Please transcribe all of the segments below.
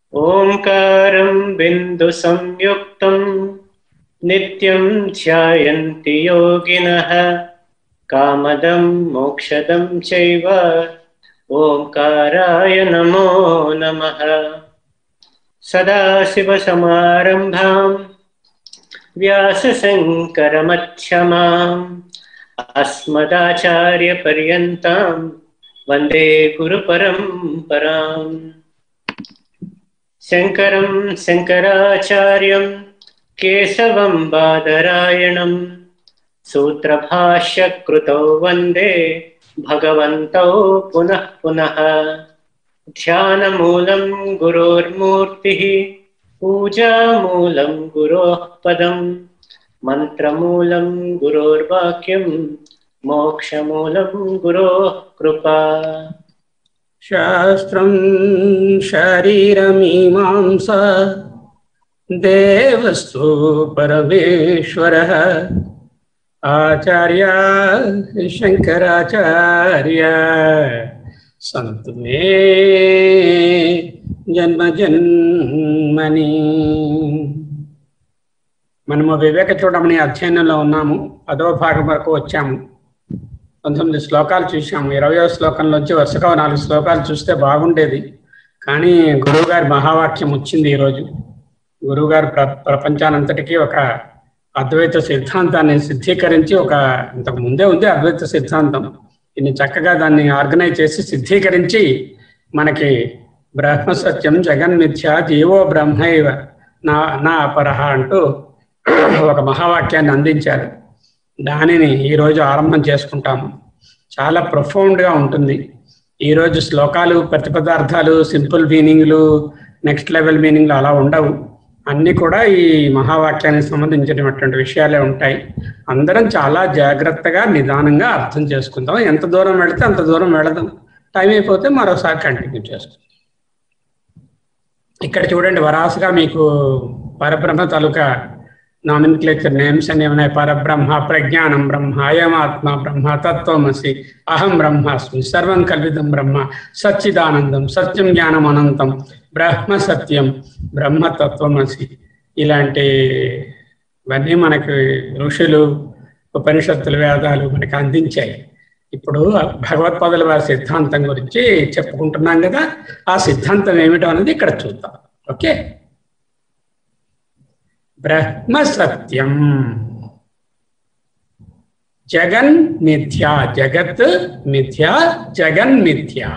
ఓంకారం బిందు సంయుక్తం నిత్యం ధ్యాయంతి యోగినః కామదం మోక్షదం చైవ ఓంకారాయ నమో నమః సదాశివసమారంభాం వ్యాసశంకరమధ్యమాం అస్మదాచార్యపర్యంతాం వందే గురుపరంపరాం శంకరం శంకరాచార్యం కేశవం బాదరాయణం సూత్రభాష్యకృతౌ వందే భగవంతౌ పునః పునః ధ్యానమూలం గురోర్మూర్తిः పూజామూలం గురోः పదం మంత్రమూలం గురోర్వాక్యం మోక్షమూలం గురోः కృపా శాస్త్రం శరీరమీమాంస దేవస్తు పరమేశ్వర ఆచార్య శంకరాచార్య సంతు మే జన్మ జన్మని మనము వివేక చూడమని అధ్యయనంలో ఉన్నాము పదో భాగం వరకు వచ్చాము పంతొమ్మిది శ్లోకాలు చూసాము ఇరవయో శ్లోకంలోంచి వరుసగా నాలుగు శ్లోకాలు చూస్తే బాగుండేది కానీ గురువుగారి మహావాక్యం వచ్చింది ఈరోజు గురువుగారు ప్ర ప్రపంచానంతటికీ ఒక అద్వైత సిద్ధాంతాన్ని సిద్ధీకరించి ఒక ఇంతకు ముందే ఉంది అద్వైత సిద్ధాంతం దీన్ని చక్కగా దాన్ని ఆర్గనైజ్ చేసి సిద్ధీకరించి మనకి బ్రహ్మ సత్యం జగన్మిథ్య జీవో బ్రహ్మైవ నా నా అపరహ అంటూ ఒక మహావాక్యాన్ని అందించారు దానిని ఈరోజు ఆరంభం చేసుకుంటాము చాలా ప్రొఫౌండ్గా ఉంటుంది ఈరోజు శ్లోకాలు ప్రతిపదార్థాలు సింపుల్ మీనింగ్లు నెక్స్ట్ లెవెల్ మీనింగ్లు అలా ఉండవు అన్నీ కూడా ఈ మహావాక్యానికి సంబంధించినటువంటి విషయాలే ఉంటాయి అందరం చాలా జాగ్రత్తగా నిదానంగా అర్థం చేసుకుందాం ఎంత దూరం వెళితే అంత దూరం వెళదాం టైం అయిపోతే మరోసారి కంటిన్యూ చేస్తాం ఇక్కడ చూడండి వరాసుగా మీకు పరబ్రహ్మ తాలూకా నామిన్క్లేచర్ నేమ్స్ అని ఉన్నాయి పరబ్రహ్మ ప్రజ్ఞానం బ్రహ్మ అయమాత్మ బ్రహ్మ తత్వమసి అహం బ్రహ్మాస్మి సర్వం కల్వితం బ్రహ్మ సచ్చిదానందం సత్యం జ్ఞానం అనంతం బ్రహ్మ సత్యం బ్రహ్మ తత్వమసి ఇలాంటి ఇవన్నీ మనకి ఋషులు ఉపనిషత్తులు వేదాలు మనకి అందించాయి ఇప్పుడు భగవత్పాదుల వారి సిద్ధాంతం గురించి చెప్పుకుంటున్నాం కదా ఆ సిద్ధాంతం ఏమిటో అనేది ఇక్కడ చూద్దాం ఓకే బ్రహ్మ సత్యం జగన్ మిథ్యా జగత్ మిథ్యా జగన్ మిథ్యా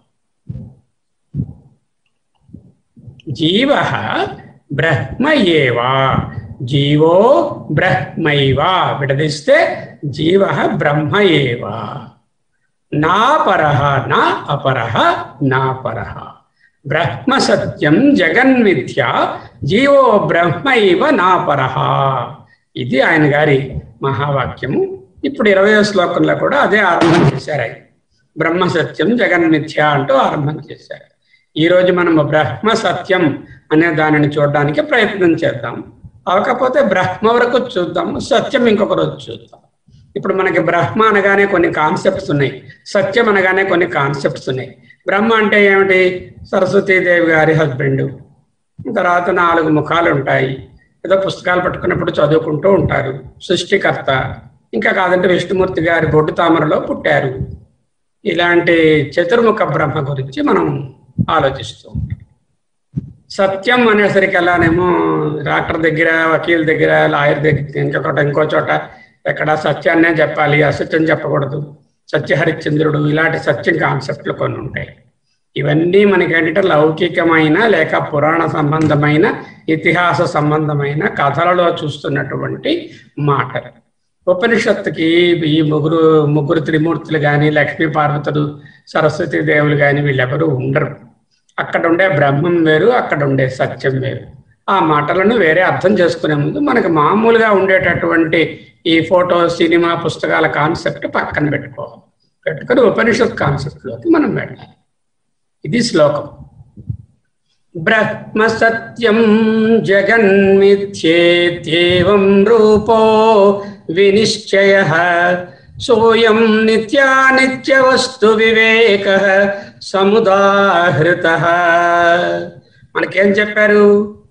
జీవ బ్రహ్మ ఏవా జీవో బ్రహ్మైవ విడదీస్తే జీవ బ్రహ్మ ఏవా నా పరహ నా అపరహ నా పరహ బ్రహ్మ సత్యం జగన్మిథ్య జీవో బ్రహ్మ ఇవ నా పరహ ఇది ఆయన గారి మహావాక్యము ఇప్పుడు ఇరవయో శ్లోకంలో కూడా అదే ఆరంభం చేశారు ఆయన బ్రహ్మ సత్యం జగన్మిథ్య అంటూ ఆరంభం చేశారు ఈరోజు మనము బ్రహ్మ సత్యం అనే దానిని చూడడానికి ప్రయత్నం చేద్దాం అవకపోతే బ్రహ్మ వరకు చూద్దాం సత్యం ఇంకొక రోజు చూద్దాం ఇప్పుడు మనకి బ్రహ్మ అనగానే కొన్ని కాన్సెప్ట్స్ ఉన్నాయి సత్యం అనగానే కొన్ని కాన్సెప్ట్స్ ఉన్నాయి బ్రహ్మ అంటే ఏమిటి సరస్వతీదేవి గారి హస్బెండ్ తర్వాత నాలుగు ముఖాలు ఉంటాయి ఏదో పుస్తకాలు పట్టుకున్నప్పుడు చదువుకుంటూ ఉంటారు సృష్టికర్త ఇంకా కాదంటే విష్ణుమూర్తి గారి బొడ్డు తామరలో పుట్టారు ఇలాంటి చతుర్ముఖ బ్రహ్మ గురించి మనం ఆలోచిస్తూ ఉంటాం సత్యం అనేసరికి అలానేమో డాక్టర్ దగ్గర వకీల్ దగ్గర లాయర్ దగ్గర ఇంకొకటి ఇంకో చోట ఎక్కడ సత్యాన్నే చెప్పాలి అసత్యం చెప్పకూడదు సత్యహరిశ్చంద్రుడు ఇలాంటి సత్యం కాన్సెప్ట్లు కొన్ని ఉంటాయి ఇవన్నీ మనకి ఏంటంటే లౌకికమైన లేక పురాణ సంబంధమైన ఇతిహాస సంబంధమైన కథలలో చూస్తున్నటువంటి మాటలు ఉపనిషత్తుకి ఈ ముగ్గురు ముగ్గురు త్రిమూర్తులు కానీ లక్ష్మీ పార్వతులు సరస్వతి దేవులు కానీ వీళ్ళెవరూ ఉండరు అక్కడ ఉండే బ్రహ్మం వేరు అక్కడ ఉండే సత్యం వేరు ఆ మాటలను వేరే అర్థం చేసుకునే ముందు మనకు మామూలుగా ఉండేటటువంటి ఈ ఫోటో సినిమా పుస్తకాల కాన్సెప్ట్ పక్కన పెట్టుకోవాలి పెట్టుకొని ఉపనిషత్ కాన్సెప్ట్లోకి మనం వెళ్ళాలి ఇది శ్లోకం బ్రహ్మ సత్యం జగన్మిథ్యేత్యేవం రూపో వినిశ్చయ సోయం నిత్యానిత్యవస్తు వివేక సముదాహృత మనకేం చెప్పారు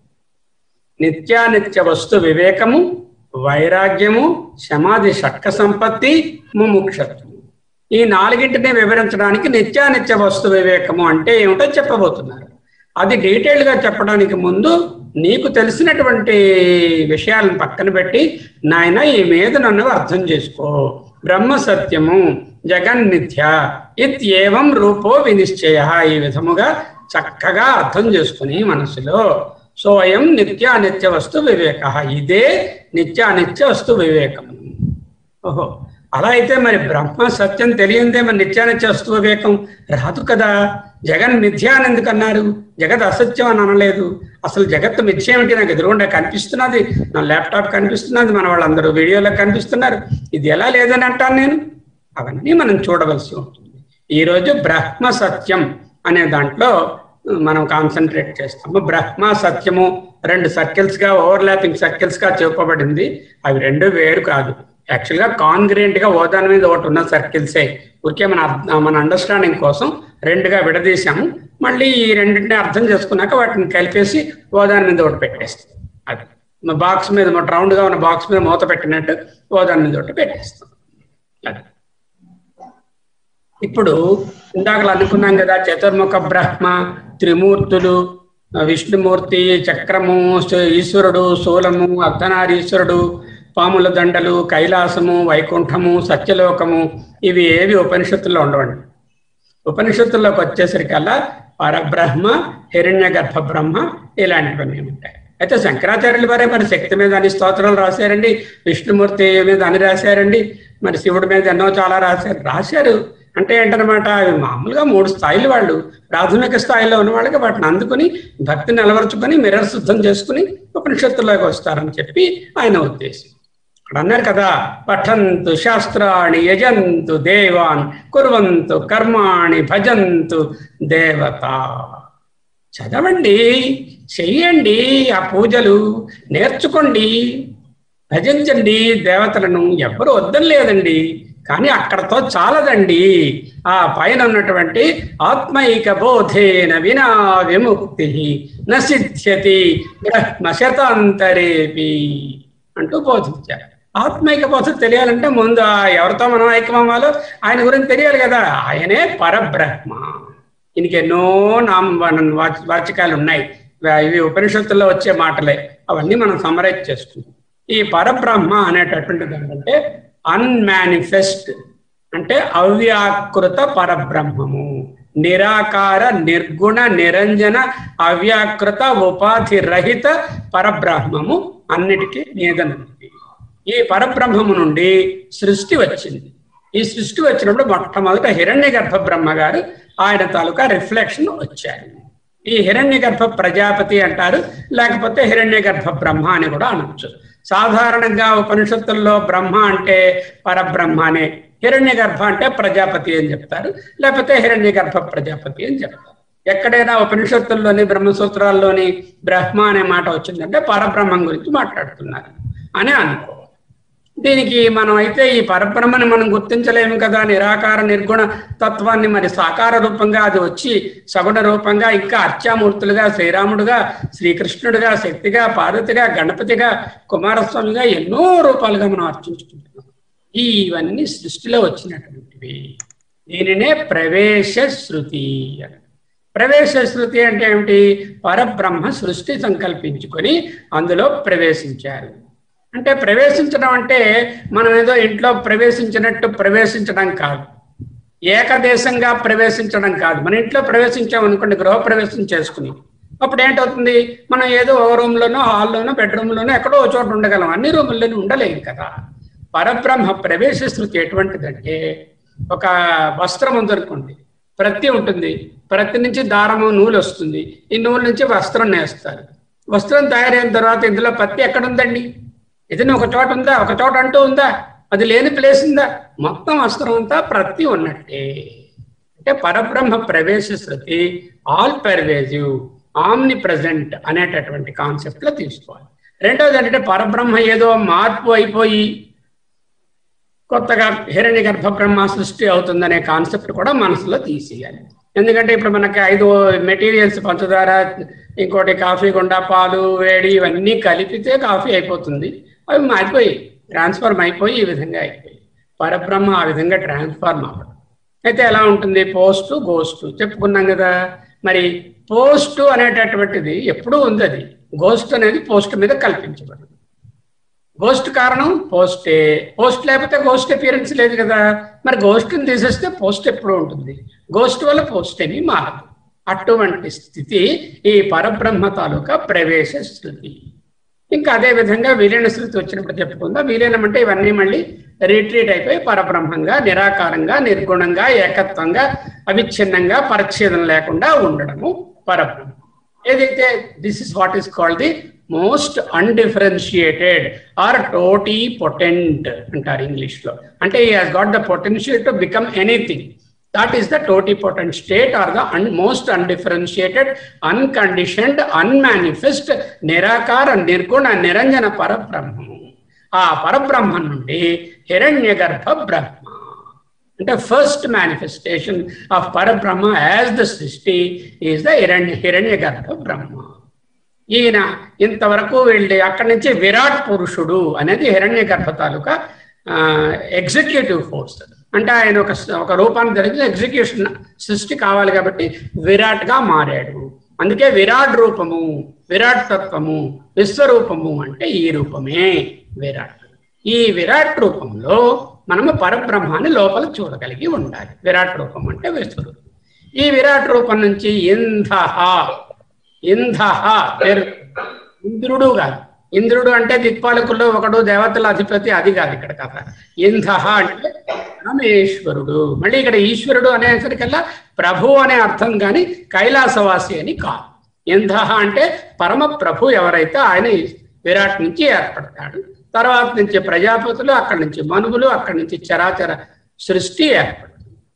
నిత్యానిత్య వస్తు వివేకము వైరాగ్యము సమాధి షట్క సంపత్తి ముముక్షత్వము ఈ నాలుగింటిని వివరించడానికి నిత్యానిత్య వస్తు వివేకము అంటే ఏమిటో చెప్పబోతున్నారు అది డీటెయిల్ గా చెప్పడానికి ముందు నీకు తెలిసినటువంటి విషయాలను పక్కన పెట్టి నాయన ఈ మీద నన్ను అర్థం చేసుకో బ్రహ్మ సత్యము జగన్మిథ్య ఇత్యేవం రూపో వినిశ్చయ ఈ విధముగా చక్కగా అర్థం చేసుకుని మనసులో సోయం నిత్యానిత్య వస్తు వివేక ఇదే నిత్యానిత్య వస్తు వివేకము ఓహో అలా అయితే మరి బ్రహ్మ సత్యం తెలియందే మరి నిత్యానిత్య వస్తు వివేకం రాదు కదా జగన్ మిథ్య అని ఎందుకు అన్నారు జగత్ అసత్యం అని అనలేదు అసలు జగత్తు మిథ్య ఏమిటి నాకు ఎదురుగుండా కనిపిస్తున్నది నా ల్యాప్టాప్ కనిపిస్తున్నది మన వాళ్ళందరూ వీడియోలో కనిపిస్తున్నారు ఇది ఎలా లేదని అంటాను నేను అవన్నీ మనం చూడవలసి ఉంటుంది ఈరోజు బ్రహ్మ సత్యం అనే దాంట్లో మనం కాన్సన్ట్రేట్ చేస్తాము బ్రహ్మ సత్యము రెండు సర్కిల్స్ గా ఓవర్లాపింగ్ సర్కిల్స్ గా చెప్పబడింది అవి రెండు వేరు కాదు యాక్చువల్ గా కాన్గ్రెంట్ గా ఓదాని మీద ఒకటి ఉన్న సర్కిల్సే ఊరికే మన అర్థ- మన అండర్స్టాండింగ్ కోసం రెండుగా విడదీశాము మళ్ళీ ఈ రెండింటిని అర్థం చేసుకున్నాక వాటిని కలిపేసి ఓదాని మీద ఒకటి పెట్టేస్తాం అది బాక్స్ మీద రౌండ్ గా ఉన్న బాక్స్ మీద మూత పెట్టినట్టు ఓదాని మీద ఒకటి పెట్టేస్తాం అది ఇప్పుడు ఇందాకలు అనుకున్నాం కదా చతుర్ముఖ బ్రహ్మ త్రిమూర్తులు ఆ, విష్ణుమూర్తి చక్రము స- ఈశ్వరుడు శూలము అర్ధనారీశ్వరుడు పాముల దండలు కైలాసము వైకుంఠము సత్యలోకము ఇవి ఏవి ఉపనిషత్తుల్లో ఉండవండి ఉపనిషత్తుల్లోకి వచ్చేసరికల్లా పరబ్రహ్మ హిరణ్య గర్భ బ్రహ్మ ఇలాంటివన్నీ ఉంటాయి అయితే శంకరాచార్యుల వారే మరి శక్తి మీద అన్ని స్తోత్రాలు రాశారండి విష్ణుమూర్తి మీద అని రాశారండి మరి శివుడి మీద ఎన్నో చాలా రాశారు రాశారు అంటే ఏంటనమాట అవి మామూలుగా మూడు స్థాయిలు వాళ్ళు ప్రాథమిక స్థాయిలో ఉన్న వాళ్ళకి వాటిని అందుకుని భక్తిని నిలవరుచుకొని మిర్రర్ శుద్ధం చేసుకుని ఉపనిషత్తుల్లోకి వస్తారని చెప్పి ఆయన ఉద్దేశం అక్కడ అన్నారు కదా పఠంతు శాస్త్రాణి యజంతు దేవాన్ కుర్వంతు కర్మాణి భజంతు దేవత చదవండి చెయ్యండి ఆ పూజలు నేర్చుకోండి భజించండి దేవతలను ఎవ్వరు వద్దని లేదండి కానీ అక్కడతో చాలదండి ఆ పైన ఉన్నటువంటి ఆత్మైక బోధేన వినా విముక్తి నసిద్ధ్యతి బ్రహ్మ శతాంతరేపి అంటూ బోధించారు ఆత్మైక బోధ తెలియాలంటే ముందు ఆ ఎవరితో మనం ఐక్యమవ్వాలో ఆయన గురించి తెలియాలి కదా ఆయనే పరబ్రహ్మ ఈయనకి ఎన్నో నామ వాచ- వాచకాలు ఉన్నాయి ఇవి ఉపనిషత్తుల్లో వచ్చే మాటలే అవన్నీ మనం సమరైజ్ చేసుకుంటాం ఈ పరబ్రహ్మ అనేటటువంటిది ఏంటంటే అన్మానిఫెస్ట్ అంటే అవ్యాకృత పరబ్రహ్మము నిరాకార నిర్గుణ నిరంజన అవ్యాకృత ఉపాధి రహిత పరబ్రహ్మము అన్నిటికీ మీదనుంది ఈ పరబ్రహ్మము నుండి సృష్టి వచ్చింది ఈ సృష్టి వచ్చినప్పుడు మొట్టమొదట హిరణ్య గర్భ బ్రహ్మ గారు ఆయన తాలూకా రిఫ్లెక్షన్ వచ్చారు ఈ హిరణ్య గర్భ ప్రజాపతి అంటారు లేకపోతే హిరణ్య గర్భ బ్రహ్మ అని కూడా అనొచ్చు సాధారణంగా ఉపనిషత్తుల్లో బ్రహ్మ అంటే పరబ్రహ్మ అనే హిరణ్య గర్భ అంటే ప్రజాపతి అని చెప్తారు లేకపోతే హిరణ్య గర్భ ప్రజాపతి అని చెప్తారు ఎక్కడైనా ఉపనిషత్తుల్లోని బ్రహ్మసూత్రాల్లోని బ్రహ్మ అనే మాట వచ్చిందంటే పరబ్రహ్మం గురించి మాట్లాడుతున్నారు అని అనుకో దీనికి మనం అయితే ఈ పరబ్రహ్మని మనం గుర్తించలేము కదా నిరాకార నిర్గుణ తత్వాన్ని మరి సాకార రూపంగా అది వచ్చి సగుణ రూపంగా ఇంకా అర్చామూర్తులుగా శ్రీరాముడుగా శ్రీకృష్ణుడుగా శక్తిగా పార్వతిగా గణపతిగా కుమారస్వామిగా ఎన్నో రూపాలుగా మనం అర్చించుకుంటున్నాం ఇవన్నీ సృష్టిలో వచ్చినటువంటివి దీనినే ప్రవేశ శృతి అని ప్రవేశ శృతి అంటే ఏమిటి పరబ్రహ్మ సృష్టి సంకల్పించుకొని అందులో ప్రవేశించారు అంటే ప్రవేశించడం అంటే మనం ఏదో ఇంట్లో ప్రవేశించినట్టు ప్రవేశించడం కాదు ఏకదేశంగా ప్రవేశించడం కాదు మన ఇంట్లో ప్రవేశించాం అనుకోండి గృహప్రవేశం చేసుకుని అప్పుడు ఏంటవుతుంది మనం ఏదో ఓ రూమ్లోనో హాల్లోనో బెడ్రూమ్లోనో ఎక్కడో ఒక చోట ఉండగలం అన్ని రూముల్లోనూ ఉండలేము కదా పరబ్రహ్మ ప్రవేశ శృతి ఎటువంటిదంటే ఒక వస్త్రం ఉందనుకోండి ప్రతి ఉంటుంది ప్రతి నుంచి దారము నూలు వస్తుంది ఈ నూలు నుంచి వస్త్రం నేస్తారు వస్త్రం తయారైన తర్వాత ఇందులో పత్తి ఎక్కడ ఉందండి ఏదైనా ఒక చోట ఉందా ఒక చోట అంటూ ఉందా అది లేని ప్లేస్ ఉందా మొత్తం వస్త్రం అంతా ప్రతి ఉన్నట్టే అంటే పరబ్రహ్మ ప్రవేశ శృతి ఆల్ పర్వేజివ్ ఆమ్ని ప్రజెంట్ అనేటటువంటి కాన్సెప్ట్ లో తీసుకోవాలి రెండవది ఏంటంటే పరబ్రహ్మ ఏదో మార్పు అయిపోయి కొత్తగా హిరణ్య గర్భ బ్రహ్మ సృష్టి అవుతుందనే కాన్సెప్ట్ కూడా మనసులో తీసేయాలి ఎందుకంటే ఇప్పుడు మనకి ఐదు మెటీరియల్స్ పంచదార ఇంకోటి కాఫీ గుండా పాలు వేడి ఇవన్నీ కలిపితే కాఫీ అయిపోతుంది అవి మారిపోయి ట్రాన్స్ఫార్మ్ అయిపోయి ఈ విధంగా అయిపోయి పరబ్రహ్మ ఆ విధంగా ట్రాన్స్ఫార్మ్ అవ్వడం అయితే ఎలా ఉంటుంది పోస్ట్ గోస్ట్ చెప్పుకున్నాం కదా మరి పోస్ట్ అనేటటువంటిది ఎప్పుడూ ఉంది అది గోస్ట్ అనేది పోస్ట్ మీద కల్పించబడింది గోస్ట్ కారణం పోస్టే పోస్ట్ లేకపోతే గోస్ట్ అపియరెన్స్ లేదు కదా మరి గోస్ట్ని తీసేస్తే పోస్ట్ ఎప్పుడు ఉంటుంది గోస్ట్ వల్ల పోస్ట్ ఏమీ మారదు అటువంటి స్థితి ఈ పరబ్రహ్మ తాలూకా ప్రవేశ స్థితి ఇంకా అదే విధంగా విలీన స్థితి వచ్చినప్పుడు చెప్పుకుందాం విలీనం అంటే ఇవన్నీ మళ్ళీ రిట్రీట్ అయిపోయి పరబ్రహ్మంగా నిరాకారంగా నిర్గుణంగా ఏకత్వంగా అవిచ్ఛిన్నంగా పరిచ్ఛేదం లేకుండా ఉండడము పరబ్రహ్మం ఏదైతే this is what is called the most undifferentiated or totipotent అంటారు ఇంగ్లీష్ లో అంటే ఈ has got the potential to become anything that is the totipotent state or the un most undifferentiated unconditioned unmanifest నిరాకార నిర్గుణ నిరంజన పరబ్రహ్మము ఆ పరబ్రహ్మం నుండి హిరణ్య గర్భ బ్రహ్మ అంటే first manifestation of Parabrahma as the సృష్టి ఈజ్ ద హిరణ్య హిరణ్య గర్భ బ్రహ్మ ఈయన ఇంతవరకు వెళ్ళి అక్కడి నుంచి విరాట్ పురుషుడు అనేది హిరణ్య గర్భ తాలూకా ఎగ్జిక్యూటివ్ ఫోర్స్ అంటే ఆయన ఒక ఒక రూపాన్ని ధరించి ఎగ్జిక్యూషన్ సృష్టి కావాలి కాబట్టి విరాట్గా మారాడు అందుకే విరాట్ రూపము విరాట్ తత్వము విశ్వరూపము అంటే ఈ రూపమే విరాట్ ఈ విరాట్ రూపంలో మనము పరబ్రహ్మాన్ని లోపల చూడగలిగి ఉండాలి విరాట్ రూపం అంటే విశ్వరూపం ఈ విరాట్ రూపం నుంచి ఇంధహ ఇంధహ పేరు ఇంద్రుడు కాదు ఇంద్రుడు అంటే దిక్పాలకుల్లో ఒకడు దేవతల అధిపతి అది కాదు ఇక్కడ కథ ఇంధహ అంటే రామేశ్వరుడు మళ్ళీ ఇక్కడ ఈశ్వరుడు అనేసరికల్లా ప్రభు అనే అర్థం కానీ కైలాసవాసి అని కాదు ఇంధహ అంటే పరమ ప్రభు ఎవరైతే ఆయన విరాట్ నుంచి ఏర్పడతాడు తర్వాత నుంచి ప్రజాపతులు అక్కడి నుంచి మనువులు అక్కడి నుంచి చరాచర సృష్టి ఏర్పడుతుంది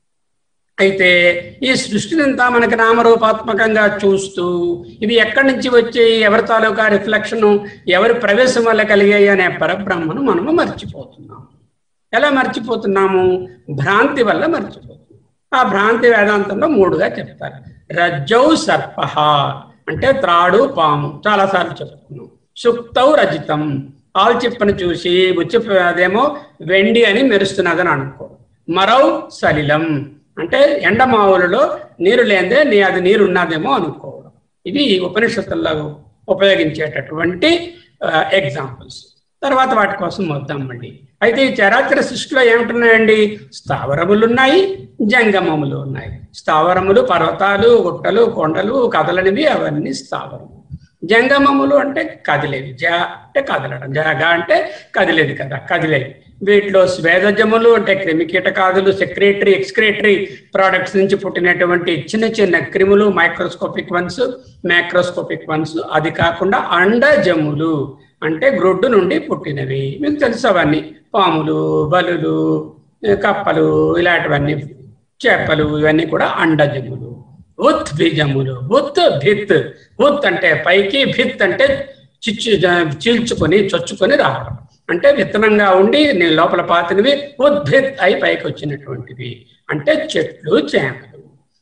అయితే ఈ సృష్టినంతా మనకి నామరూపాత్మకంగా చూస్తూ ఇవి ఎక్కడి నుంచి వచ్చి ఎవరి తాలూకా రిఫ్లెక్షన్ ఎవరి ప్రవేశం వల్ల కలిగాయి అనే పరబ్రహ్మను మనము మర్చిపోతున్నాము ఎలా మర్చిపోతున్నాము భ్రాంతి వల్ల మర్చిపోతున్నాం ఆ భ్రాంతి వేదాంతంలో మూడుగా చెప్తారు రజ్జౌ సర్ప అంటే త్రాడు పాము చాలాసార్లు చెప్తున్నాం సుక్తౌ రజితం ఆల్చిప్పని చూసి బుచ్చిప్ప అదేమో వెండి అని మెరుస్తున్నదని అనుకో మరౌ సలిలం అంటే ఎండమావులలో నీరు లేదే నీ అది నీరు ఉన్నదేమో అనుకోవడం ఇవి ఉపనిషత్తుల్లో ఉపయోగించేటటువంటి ఎగ్జాంపుల్స్ తర్వాత వాటి కోసం వద్దాం మళ్ళీ అయితే ఈ చరాచర సృష్టిలో ఏమిటున్నాయండి స్థావరములు ఉన్నాయి జంగమములు ఉన్నాయి స్థావరములు పర్వతాలు గుట్టలు కొండలు కదలనివి అవన్నీ స్థావరము జంగమములు అంటే కదిలేవి జ అంటే కదలడం జగ అంటే కదిలేది కదా కదిలేవి వీటిలో స్వేదజములు అంటే క్రిమి కీటకాదులు సెక్రేటరీ ఎక్స్క్రేటరీ ప్రోడక్ట్స్ నుంచి పుట్టినటువంటి చిన్న చిన్న క్రిములు మైక్రోస్కోపిక్ వన్స్ మైక్రోస్కోపిక్ వన్స్ అది కాకుండా అండజములు అంటే గ్రొడ్డు నుండి పుట్టినవి మీకు తెలుసు అవన్నీ పాములు బలులు కప్పలు ఇలాంటివన్నీ చేపలు ఇవన్నీ కూడా అండజములు ఉత్ బీజములు ఉత్ భిత్ ఉత్ అంటే పైకి భిత్ అంటే చిచ్చు చీల్చుకొని చొచ్చుకొని రావడం అంటే విత్తనంగా ఉండి నేను లోపల పాతినవి ఉద్భిత్ అయి పైకి వచ్చినటువంటివి అంటే చెట్లు చేమలు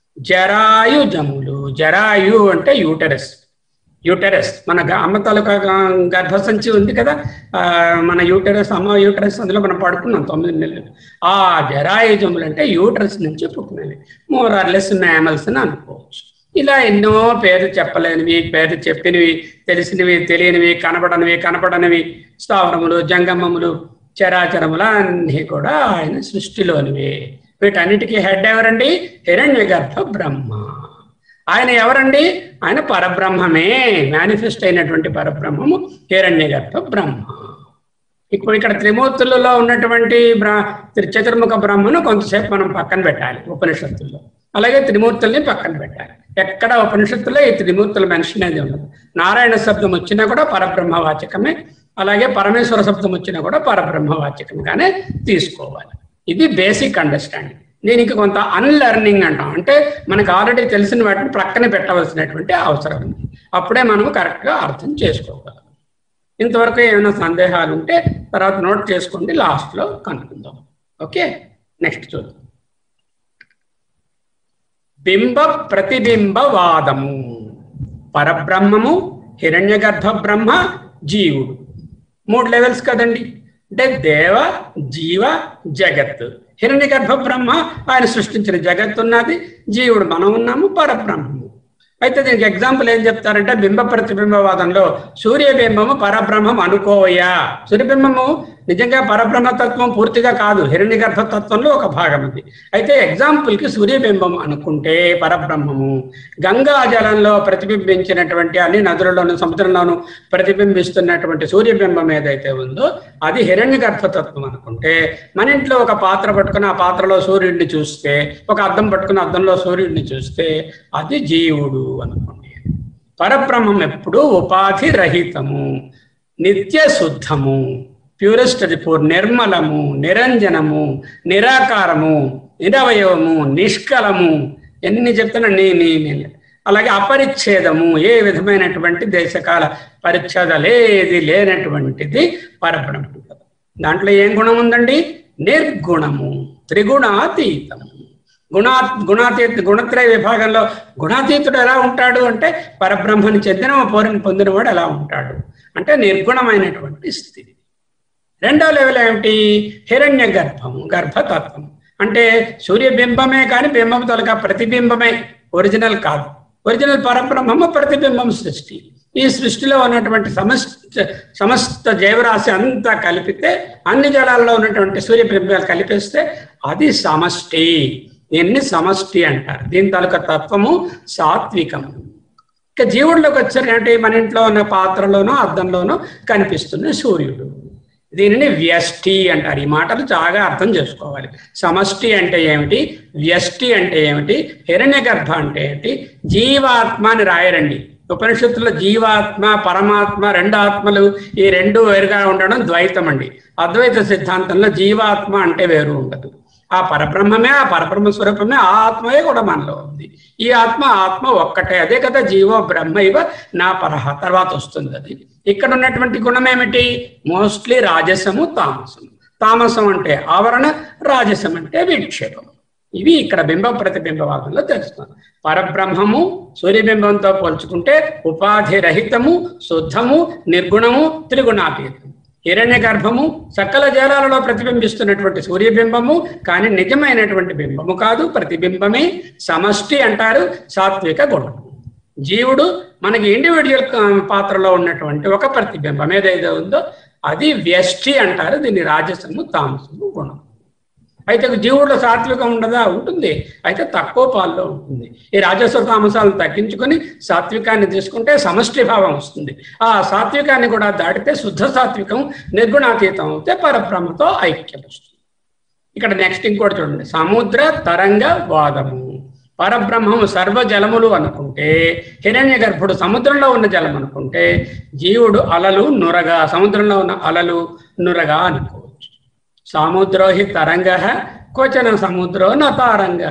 జరాయు జములు జరాయు అంటే యూటరస్ యూటరస్ మన అమ్మ తాలూకా గర్భసంచి ఉంది కదా మన యూటరస్ అమ్మ యూటరస్ అందులో మనం పడుకున్నాం తొమ్మిది నెలలు ఆ జరాయుజములు అంటే యూటరస్ నుంచి పుట్టినవి మోరార్లెస్ మ్యామల్స్ అని అనుకోవచ్చు ఇలా ఎన్నో పేర్లు చెప్పలేనివి పేర్లు చెప్పినవి తెలిసినవి తెలియనివి కనపడనివి కనపడనివి స్థావరములు జంగమములు చరాచరములు అన్నీ కూడా ఆయన సృష్టిలోనివి వీటన్నిటికీ హెడ్ ఎవరండి హిరణ్య గర్భ బ్రహ్మ ఆయన ఎవరండి ఆయన పరబ్రహ్మమే మేనిఫెస్ట్ అయినటువంటి పరబ్రహ్మము హిరణ్య గర్భ బ్రహ్మ ఇప్పుడు ఇక్కడ త్రిమూర్తులలో ఉన్నటువంటి బ్ర చతుర్ముఖ బ్రహ్మను కొంతసేపు మనం పక్కన పెట్టాలి ఉపనిషత్తుల్లో అలాగే త్రిమూర్తుల్ని పక్కన పెట్టాలి ఎక్కడ ఉపనిషత్తులో ఈ త్రిమూర్తుల మెన్షన్ అనేది ఉండదు నారాయణ శబ్దం వచ్చినా కూడా పరబ్రహ్మ వాచకమే అలాగే పరమేశ్వర శబ్దం వచ్చినా కూడా పరబ్రహ్మ వాచకంగానే తీసుకోవాలి ఇది బేసిక్ అండర్స్టాండింగ్ దీనికి కొంత అన్లెర్నింగ్ అంటాం అంటే మనకు ఆల్రెడీ తెలిసిన వాటిని ప్రక్కన పెట్టవలసినటువంటి అవసరం ఉంది అప్పుడే మనము కరెక్ట్గా అర్థం చేసుకోగలం ఇంతవరకు ఏమైనా సందేహాలు ఉంటే తర్వాత నోట్ చేసుకోండి లాస్ట్లో కనుక్కుందాం ఓకే నెక్స్ట్ చూద్దాం బింబ ప్రతిబింబవాదము పరబ్రహ్మము హిరణ్య గర్భ బ్రహ్మ జీవుడు మూడు లెవెల్స్ కదండి అంటే దేవ జీవ జగత్ హిరణ్య గర్భ బ్రహ్మ ఆయన సృష్టించిన జగత్తు ఉన్నది జీవుడు మనం ఉన్నాము పరబ్రహ్మము అయితే దీనికి ఎగ్జాంపుల్ ఏం చెప్తారంటే బింబ ప్రతిబింబవాదంలో సూర్యబింబము పరబ్రహ్మం అనుకోవయ్యా సూర్యబింబము నిజంగా పరబ్రహ్మతత్వం పూర్తిగా కాదు హిరణ్య గర్భతత్వంలో ఒక భాగం అది అయితే ఎగ్జాంపుల్కి సూర్యబింబం అనుకుంటే పరబ్రహ్మము గంగా జలంలో ప్రతిబింబించినటువంటి అన్ని నదులలోను సముద్రంలోను ప్రతిబింబిస్తున్నటువంటి సూర్యబింబం ఏదైతే ఉందో అది హిరణ్య గర్భతత్వం అనుకుంటే మన ఇంట్లో ఒక పాత్ర పట్టుకుని ఆ పాత్రలో సూర్యుడిని చూస్తే ఒక అద్దం పట్టుకుని అద్దంలో సూర్యుడిని చూస్తే అది జీవుడు అనుకోండి పరబ్రహ్మం ఎప్పుడు ఉపాధి రహితము నిత్య శుద్ధము ప్యూరెస్ట్ అది పూర్ నిర్మలము నిరంజనము నిరాకారము నిరవయవము నిష్కలము ఎన్ని చెప్తున్నా నీ నీ నీ అలాగే అపరిచ్ఛేదము ఏ విధమైనటువంటి దేశకాల పరిచ్ఛేదలేది లేనటువంటిది పరబ్రహ్మం దాంట్లో ఏం గుణం ఉందండి నిర్గుణము త్రిగుణాతీతము గుణా గుణాతీత గుణత్రయ విభాగంలో గుణాతీతుడు ఎలా ఉంటాడు అంటే పరబ్రహ్మని చెందిన పౌరుని పొందినవాడు ఎలా ఉంటాడు అంటే నిర్గుణమైనటువంటి స్థితి రెండో లెవెల్ ఏమిటి హిరణ్య గర్భము గర్భతత్వం అంటే సూర్యబింబమే కానీ బింబం తొలగా ప్రతిబింబమే ఒరిజినల్ కాదు ఒరిజినల్ పరబ్రహ్మము ప్రతిబింబం సృష్టి ఈ సృష్టిలో ఉన్నటువంటి సమస్త సమస్త జీవరాశి అంతా కలిపితే అన్ని జలాల్లో ఉన్నటువంటి సూర్యబింబాలు కలిపిస్తే అది సమష్టి దీన్ని సమష్టి అంటారు దీని తాలూకా తత్వము సాత్వికము ఇక జీవుడిలోకి వచ్చారంటే మన ఇంట్లో ఉన్న పాత్రలోనో అద్దంలోనో కనిపిస్తున్న సూర్యుడు దీనిని వ్యష్టి అంటారు ఈ మాటలు చాలా అర్థం చేసుకోవాలి సమష్టి అంటే ఏమిటి వ్యష్టి అంటే ఏమిటి హిరణ్య గర్భ అంటే ఏమిటి జీవాత్మ అని రాయరండి ఉపనిషత్తులో జీవాత్మ పరమాత్మ రెండు ఆత్మలు ఈ రెండు వేరుగా ఉండడం ద్వైతం అండి అద్వైత సిద్ధాంతంలో జీవాత్మ అంటే వేరు ఉండదు ఆ పరబ్రహ్మమే ఆ పరబ్రహ్మ స్వరూపమే ఆ ఆత్మయే కూడా మనలో ఉంది ఈ ఆత్మ ఆత్మ ఒక్కటే అదే కదా జీవో బ్రహ్మ ఇవ నా పరహ తర్వాత వస్తుంది అది ఇక్కడ ఉన్నటువంటి గుణం ఏమిటి మోస్ట్లీ రాజసము తామసము తామసం అంటే ఆవరణ రాజసం అంటే విక్షేపం ఇవి ఇక్కడ బింబ ప్రతిబింబవాదంలో తెలుస్తుంది పరబ్రహ్మము సూర్యబింబంతో పోల్చుకుంటే ఉపాధి రహితము శుద్ధము నిర్గుణము త్రిగుణాతీతము హిరణ్య గర్భము సకల జలాలలో ప్రతిబింబిస్తున్నటువంటి సూర్యబింబము కానీ నిజమైనటువంటి బింబము కాదు ప్రతిబింబమే సమష్టి అంటారు సాత్విక గుణము జీవుడు మనకి ఇండివిజువల్ పాత్రలో ఉన్నటువంటి ఒక ప్రతిబింబం ఏదైతే ఉందో అది వ్యష్టి అంటారు దీన్ని రాజసము తామసము గుణం అయితే జీవుడు సాత్వికం ఉండదా ఉంటుంది అయితే తక్కువ పాల్లో ఉంటుంది ఈ రాజస్వ తామసాలను తగ్గించుకొని సాత్వికాన్ని తీసుకుంటే సమష్టి భావం వస్తుంది ఆ సాత్వికాన్ని కూడా దాటితే శుద్ధ సాత్వికం నిర్గుణాతీతం అవుతే పరబ్రహ్మతో ఐక్యం వస్తుంది ఇక్కడ నెక్స్ట్ ఇంకోటి చూడండి సముద్ర తరంగ వాదము పరబ్రహ్మము సర్వ జలములు అనుకుంటే హిరణ్య గర్భుడు సముద్రంలో ఉన్న జలం అనుకుంటే జీవుడు అలలు నురగా సముద్రంలో ఉన్న అలలు నురగా అనుకోవచ్చు సముద్రో హి తరంగ క్వచన సముద్రో న తారంగ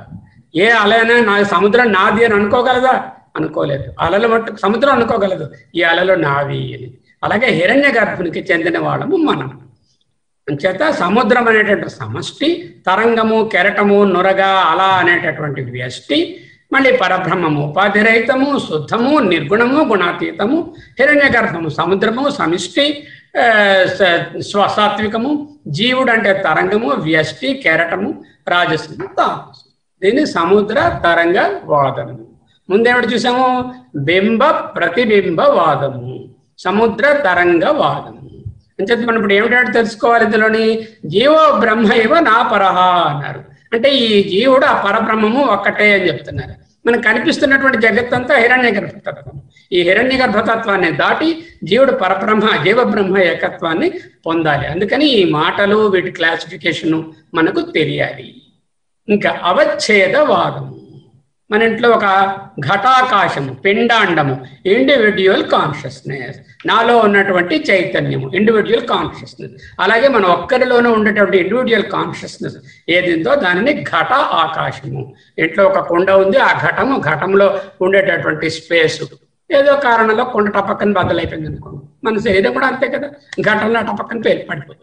ఏ అలైనా నా సముద్రం నాది అని అనుకోగలదా అనుకోలేదు అలలు మట్టు సముద్రం అనుకోగలదు ఈ అలలు నావి అని అలాగే హిరణ్య గర్భునికి చెందిన వాళ్ళము మనం అంచేత సముద్రం అనేటటువంటి సమష్టి తరంగము కెరటము నురగా అల అనేటటువంటి వ్యష్టి మళ్ళీ పరబ్రహ్మము ఉపాధిరహితము శుద్ధము నిర్గుణము గుణాతీతము హిరణ్య గర్భము సముద్రము సమిష్టి ఆ, స- స్వసాత్వికము జీవుడు అంటే తరంగము వ్యష్టి కెరటము రాజసము తామసు దీన్ని సముద్ర తరంగ వాదము ముందేమిటి చూసాము బింబ ప్రతిబింబ వాదము సముద్ర తరంగ వాదము అంచేత మనం ఇప్పుడు ఏమిటంటే తెలుసుకోవాలి ఇందులోని జీవో బ్రహ్మ ఇవ నా పరహ అన్నారు అంటే ఈ జీవుడు ఆ పరబ్రహ్మము ఒక్కటే అని చెప్తున్నారు మనకు కనిపిస్తున్నటువంటి జగత్తంతా హిరణ్య గర్భతత్వం ఈ హిరణ్య గర్భతత్వాన్ని దాటి జీవుడు పరబ్రహ్మ జీవ బ్రహ్మ ఏకత్వాన్ని పొందాలి అందుకని ఈ మాటలు వీటి క్లాసిఫికేషను మనకు తెలియాలి ఇంకా అవచ్ఛేదవాదము మన ఇంట్లో ఒక ఘటాకాశము పిండాండము ఇండివిడ్యువల్ కాన్షియస్నెస్ నాలో ఉన్నటువంటి చైతన్యము ఇండివిడ్యువల్ కాన్షియస్నెస్ అలాగే మన ఒక్కరిలోనూ ఉండేటువంటి ఇండివిడ్యువల్ కాన్షియస్నెస్ ఏదిందో దానిని ఘట ఆకాశము ఇంట్లో ఒక కుండ ఉంది ఆ ఘటము ఘటంలో ఉండేటటువంటి స్పేస్ ఏదో కారణంలో కుండ టపక్కన బద్దలైపోయింది అనుకోండి మన శరీరం కూడా అంతే కదా ఘటంలో టపక్కన పేరు పడిపోతుంది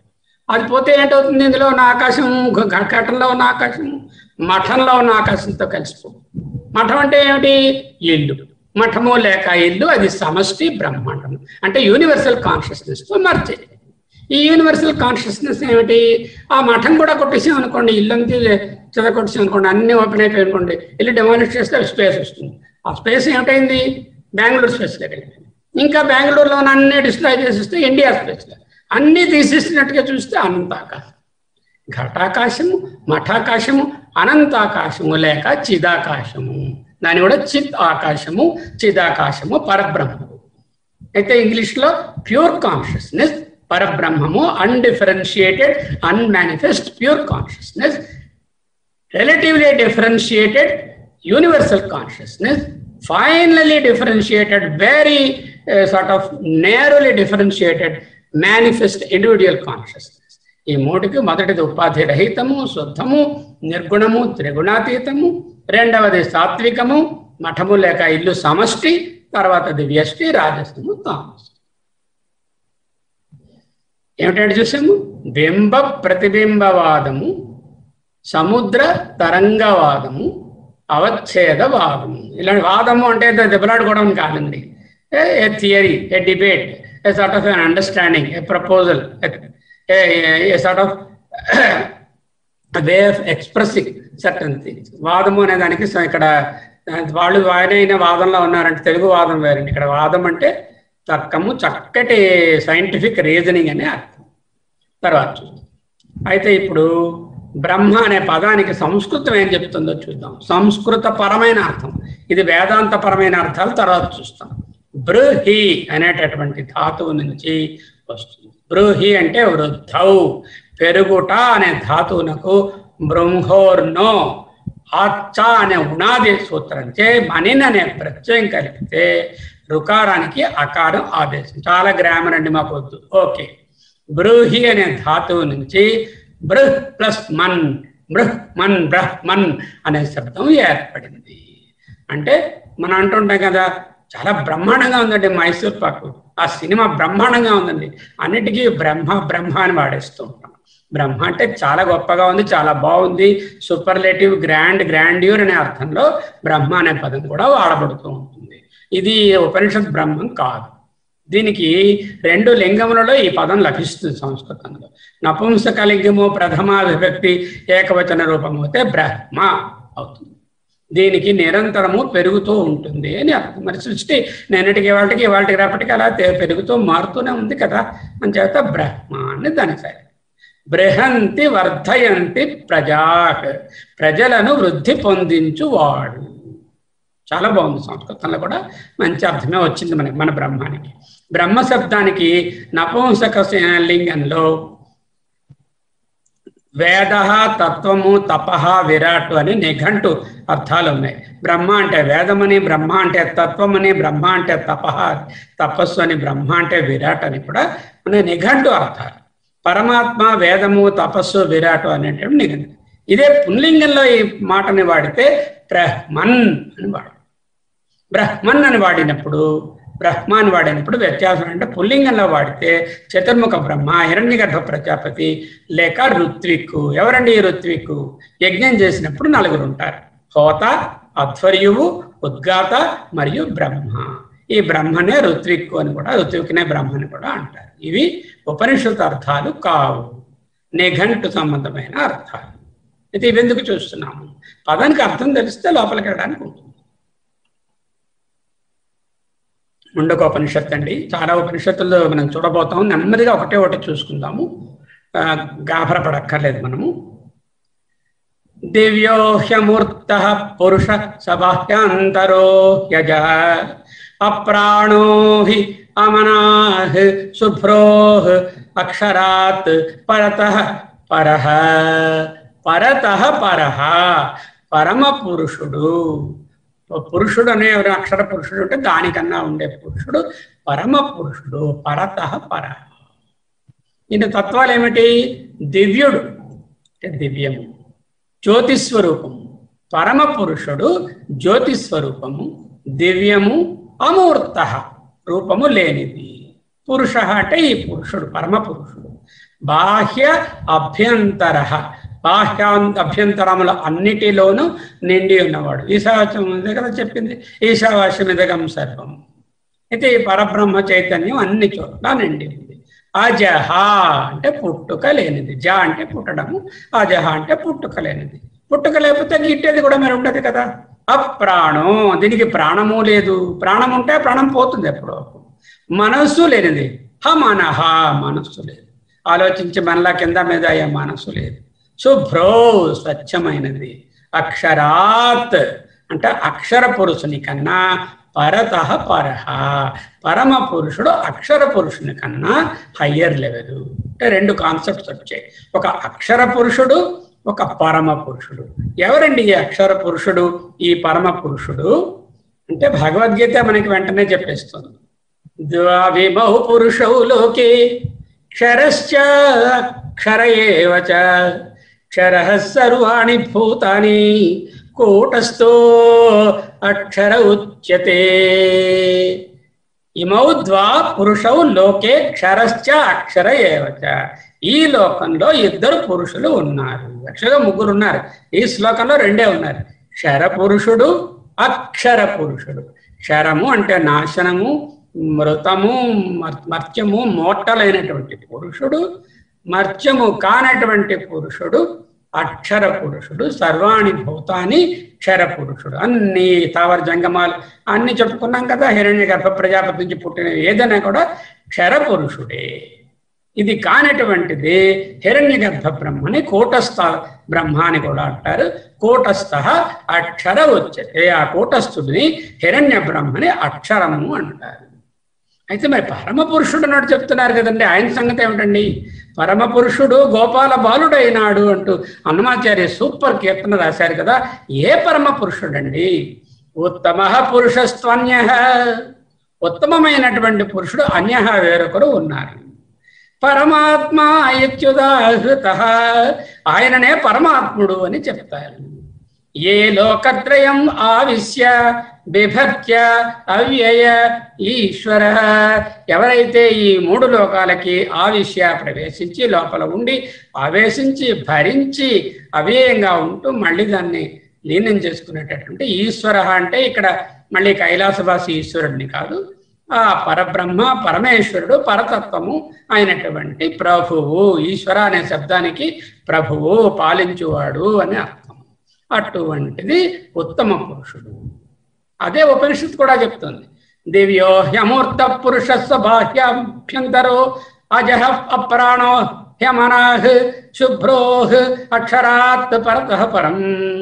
అది పోతే ఏంటవుతుంది ఇందులో ఉన్న ఆకాశం ఘ- ఘ- ఘటంలో ఉన్న ఆకాశం మఠంలో ఉన్న ఆకాశంతో కలిసిపో మఠం అంటే ఏమిటి ఇల్లు మఠము లేక ఇల్లు అది సమష్టి బ్రహ్మాండం అంటే యూనివర్సల్ కాన్షియస్నెస్ తో మర్చే ఈ యూనివర్సల్ కాన్షియస్నెస్ ఏమిటి ఆ మఠం కూడా కొట్టేసాం అనుకోండి ఇల్లంతా చెదకొట్టేసాం అనుకోండి అన్ని ఓపెన్ అయిపోయి అనుకోండి ఇల్లు డెమాలిష్ చేస్తే స్పేస్ వస్తుంది ఆ స్పేస్ ఏమిటైంది బెంగళూరు స్పేస్ వెళ్ళింది ఇంకా బెంగళూరులో ఉన్న అన్ని డిస్ట్రాయ్ చేసేస్తే ఇండియా స్పేస్ అన్ని తీసేసినట్టుగా చూస్తే అనంత ఆకాశం ఘటాకాశము మఠాకాశము అనంతాకాశము లేక చిదాకాశము దాని కూడా చిత్ ఆకాశము చిదాకాశము పరబ్రహ్మము అయితే ఇంగ్లీష్లో ప్యూర్ కాన్షియస్నెస్ పరబ్రహ్మము undifferentiated unmanifest pure consciousness relatively differentiated universal consciousness, finally differentiated, very uh, sort of narrowly differentiated manifest individual consciousness. ఈ మూటికి మొదటిది ఉపాధి రహితము శుద్ధము నిర్గుణము త్రిగుణాతీతము రెండవది సాత్వికము మఠము లేక ఇల్లు సమష్టి తర్వాతది వ్యష్టి రాజస్వము తామసం ఏమిటంటే చూసాము బింబ ప్రతిబింబవాదము సముద్ర తరంగవాదము అవచ్ఛేదవాదము ఇలాంటి వాదము అంటే దెబ్బలాడుకోవడం కాదండి a theory a debate a sort of an understanding a proposal a sort of way of expressing certain things వాదము అనే దానికి స- ఇక్కడ వాళ్ళు వారైన వాదంలో ఉన్నారంటే తెలుగు వాదం వేరండి ఇక్కడ వాదం అంటే తర్కము చక్కటి సైంటిఫిక్ రీజనింగ్ అనే అర్థం తర్వాత చూద్దాం అయితే ఇప్పుడు బ్రహ్మ అనే పదానికి సంస్కృతం ఏం చెప్తుందో చూద్దాం సంస్కృత పరమైన అర్థం ఇది వేదాంత పరమైన అర్థాలు తర్వాత చూస్తాం బృహి అనేటటువంటి ధాతువు నుంచి వస్తుంది బృహి అంటే వృద్ధౌ పెరుగుట అనే ధాతువునకు బృంహోర్నో ఆచ్చ అనే ఉనాది సూత్రంచే మనిన్ అనే ప్రత్యయం కలిపితే రుకారానికి అకారం ఆదేశం చాలా గ్రామర్ అండి మాకు వద్దు ఓకే బ్రూహి అనే ధాతువు నుంచి బృహ్ ప్లస్ మన్ బృహ్ మన్ బ్రహ్మన్ అనే శబ్దం ఏర్పడింది అంటే మనం అంటుంటాం కదా చాలా బ్రహ్మాండంగా ఉందండి మైసూర్ పాకు ఆ సినిమా బ్రహ్మాండంగా ఉందండి అన్నిటికీ బ్రహ్మ బ్రహ్మ అని వాడేస్తూ ఉంటాం బ్రహ్మ అంటే చాలా గొప్పగా ఉంది చాలా బాగుంది సూపర్లేటివ్ గ్రాండ్ గ్రాండ్యూర్ అనే అర్థంలో బ్రహ్మ అనే పదం కూడా వాడబడుతూ ఉంటుంది ఇది ఉపనిషత్ బ్రహ్మం కాదు దీనికి రెండు లింగములలో ఈ పదం లభిస్తుంది సంస్కృతంలో నపుంసక లింగము ప్రథమా విభక్తి ఏకవచన రూపం అయితే బ్రహ్మ అవుతుంది దీనికి నిరంతరము పెరుగుతూ ఉంటుంది అని అర్థం మరి సృష్టి నిన్నటికి వాటికి వాటికి రేపటికి అలా తె- పెరుగుతూ మారుతూనే ఉంది కదా అని చేత బ్రహ్మ అని దాని సరే బృహంతి వర్ధయంతి ప్రజా ప్రజలను వృద్ధి పొందించువాడు చాలా బాగుంది సంస్కృతంలో కూడా మంచి అర్థమే వచ్చింది మనకి మన బ్రహ్మానికి బ్రహ్మ శబ్దానికి నపుంసక లింగంలో వేద తత్వము తపహ విరాట్ అని నిఘంటు అర్థాలు ఉన్నాయి బ్రహ్మ అంటే వేదమని బ్రహ్మ అంటే తత్వమని బ్రహ్మ అంటే తపహ తపస్సు అని బ్రహ్మ అంటే విరాట్ అని కూడా మన నిఘంటు అర్థాలు పరమాత్మ వేదము తపస్సు విరాట్ అనేటువంటి నిఘంటు ఇదే పుంలింగంలో ఈ మాటని వాడితే బ్రహ్మన్ అని వాడు బ్రహ్మన్ అని వాడినప్పుడు బ్రహ్మ అని వాడినప్పుడు వ్యత్యాసం అంటే పుల్లింగంలో వాడితే చతుర్ముఖ బ్రహ్మ హిరణ్యగర్భ ప్రజాపతి లేక ఋత్విక్కు ఎవరండి ఈ ఋత్విక్కు యజ్ఞం చేసినప్పుడు నలుగురు ఉంటారు హోత అధ్వర్యువు ఉద్గాత మరియు బ్రహ్మ ఈ బ్రహ్మనే ఋత్విక్కు అని కూడా ఋత్విక్నే బ్రహ్మ అని కూడా అంటారు ఇవి ఉపనిషత్ అర్థాలు కావు నిఘంటు సంబంధమైన అర్థాలు అయితే ఇవెందుకు చూస్తున్నాము పదానికి అర్థం తెలిస్తే లోపలికి వెళ్ళడానికి ఉంటుంది ముండకోపనిషత్తు అండి చాలా ఉపనిషత్తుల్లో మనం చూడబోతాం నెమ్మదిగా ఒకటే ఒకటి చూసుకుందాము ఆ, గాభర పడక్కర్లేదు మనము దివ్యో హ్యమూర్త పురుష సబాహ్యాంతరో యజ అప్రాణో హి అమనాహ్ శుభ్రోః అక్షరాత్ పరతః పరః పరతః పరః పరమ పురుషుడు పురుషుడు అనే ఎవరు అక్షర పురుషుడు అంటే దానికన్నా ఉండే పురుషుడు పరమ పురుషుడు పరత పర ఈయన తత్వాలు ఏమిటి దివ్యుడు అంటే దివ్యము జ్యోతిస్వరూపము పరమ పురుషుడు జ్యోతిస్వరూపము దివ్యము అమూర్త రూపము లేనిది పురుష అంటే ఈ పురుషుడు పరమ పురుషుడు బాహ్య అభ్యంతర బాహ్యాం అభ్యంతరముల అన్నిటిలోనూ నిండి ఉన్నవాడు ఈశావాస్యం ఉంది కదా చెప్పింది ఈశావాస్యం ఇదగం సర్వం అయితే ఈ పరబ్రహ్మ చైతన్యం అన్ని చోట్ల నిండి ఉంది అజహ అంటే పుట్టుక లేనిది జ అంటే పుట్టడము అజహ అంటే పుట్టుక లేనిది పుట్టుక లేకపోతే గిట్టేది కూడా మరి ఉండదు కదా అప్రాణం దీనికి ప్రాణము లేదు ప్రాణం ఉంటే ప్రాణం పోతుంది ఎప్పుడో మనస్సు లేనిది హ మనహ మనస్సు లేదు ఆలోచించి మనలా కింద మీద అయ్యే మనస్సు లేదు శుభ్రో స్వచ్ఛమైనది అక్షరాత్ అంటే అక్షర పురుషుని కన్నా పరత పరహ పరమ పురుషుడు అక్షర పురుషుని కన్నా హయ్యర్ లెవెల్ అంటే రెండు కాన్సెప్ట్స్ వచ్చాయి ఒక అక్షర పురుషుడు ఒక పరమ పురుషుడు ఎవరండి ఈ అక్షర పురుషుడు ఈ పరమ పురుషుడు అంటే భగవద్గీత మనకి వెంటనే చెప్పేస్తుంది ద్వావిమౌ పురుషౌ లోకే క్షరశ్చ క్షర ఏవ చ క్షర సర్వాణి భూతాని కూటస్థో అక్షర ఉచ్యతే ఇమౌ ద్వా పురుషౌ లోకే క్షరశ్చ అక్షర ఏవచ ఈ లోకంలో ఇద్దరు పురుషులు ఉన్నారు యాక్చువల్గా ముగ్గురు ఉన్నారు ఈ శ్లోకంలో రెండే ఉన్నారు క్షర పురుషుడు అక్షర పురుషుడు క్షరము అంటే నాశనము మృతము మర్- మర్త్యము మోట్టలైనటువంటి పురుషుడు మర్త్యము కానటువంటి పురుషుడు అక్షర పురుషుడు సర్వాణి భూతాన్ని క్షర పురుషుడు అన్ని తావర జంగమాలు అన్ని చెప్పుకున్నాం కదా హిరణ్య గర్భ ప్రజాపతి నుంచి పుట్టిన ఏదైనా కూడా క్షర పురుషుడే ఇది కానటువంటిది హిరణ్య గర్భ బ్రహ్మని కూటస్థ బ్రహ్మ అని కూడా అంటారు కూటస్థ అక్షర వచ్చతే ఆ కూటస్థుడిని హిరణ్య బ్రహ్మని అక్షరము అంటారు అయితే మరి పరమ పురుషుడు అన్నట్టు చెప్తున్నారు కదండి ఆయన సంగతి ఏమిటండి పరమ పురుషుడు గోపాల బాలుడైనాడు అంటూ అన్నమాచార్య సూపర్ కీర్తన రాశారు కదా ఏ పరమ పురుషుడండి ఉత్తమ పురుషస్త్వన్య ఉత్తమమైనటువంటి పురుషుడు అన్య వేరొకరు ఉన్నారు పరమాత్మ ఇత్యుదాహృత ఆయననే పరమాత్ముడు అని చెప్తారు ఏ లోకత్రయం ఆవిశ్య బిభత్య అవ్యయ ఈశ్వర ఎవరైతే ఈ మూడు లోకాలకి ఆవిశ్య ప్రవేశించి లోపల ఉండి ఆవేశించి భరించి అవ్యయంగా ఉంటూ మళ్ళీ దాన్ని లీనం చేసుకునేటటువంటి ఈశ్వర అంటే ఇక్కడ మళ్ళీ కైలాసవాసి ఈశ్వరుడిని కాదు ఆ పరబ్రహ్మ పరమేశ్వరుడు పరతత్వము అయినటువంటి ప్రభువు ఈశ్వర అనే శబ్దానికి ప్రభువు పాలించువాడు అని అర్థం అటువంటిది ఉత్తమ పురుషుడు అదే ఉపనిషత్తు కూడా చెప్తుంది దివ్యో హ్యమూర్త పురుషస్వ బాహ్యాభ్యంతరో అజహ అప్రాణో హ్యమనాహ్ శుభ్రోహ్ అక్షరాత్ పరత పరం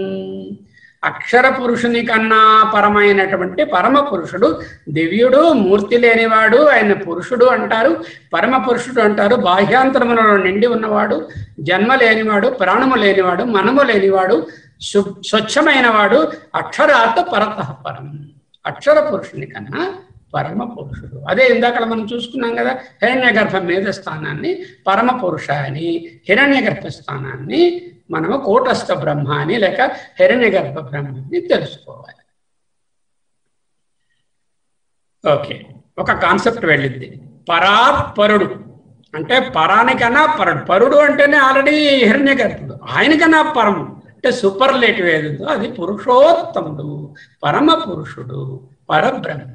అక్షర పురుషుని కన్నా పరమైనటువంటి పరమ పురుషుడు దివ్యుడు మూర్తి లేనివాడు ఆయన పురుషుడు అంటారు పరమ పురుషుడు అంటారు బాహ్యాంతరములలో నిండి ఉన్నవాడు జన్మ లేనివాడు ప్రాణము లేనివాడు మనము లేనివాడు సు స్వచ్ఛమైన వాడు అక్షరాత్ పరత పరం అక్షర పురుషుని కన్నా పరమ పురుషుడు అదే ఇందాక మనం చూసుకున్నాం కదా హిరణ్య గర్భ మీద స్థానాన్ని పరమ పురుష అని హిరణ్య గర్భ స్థానాన్ని మనము కూటస్థ బ్రహ్మ అని లేక హిరణ్య గర్భ బ్రహ్మని తెలుసుకోవాలి ఓకే ఒక కాన్సెప్ట్ వెళ్ళింది పరాత్ పరుడు అంటే పరానికన్నా పరుడు పరుడు అంటేనే ఆల్రెడీ హిరణ్య గర్భుడు ఆయనకన్నా పరము అంటే సూపర్లేటివ్ ఏదో అది పురుషోత్తముడు పరమ పురుషుడు పరబ్రహ్మ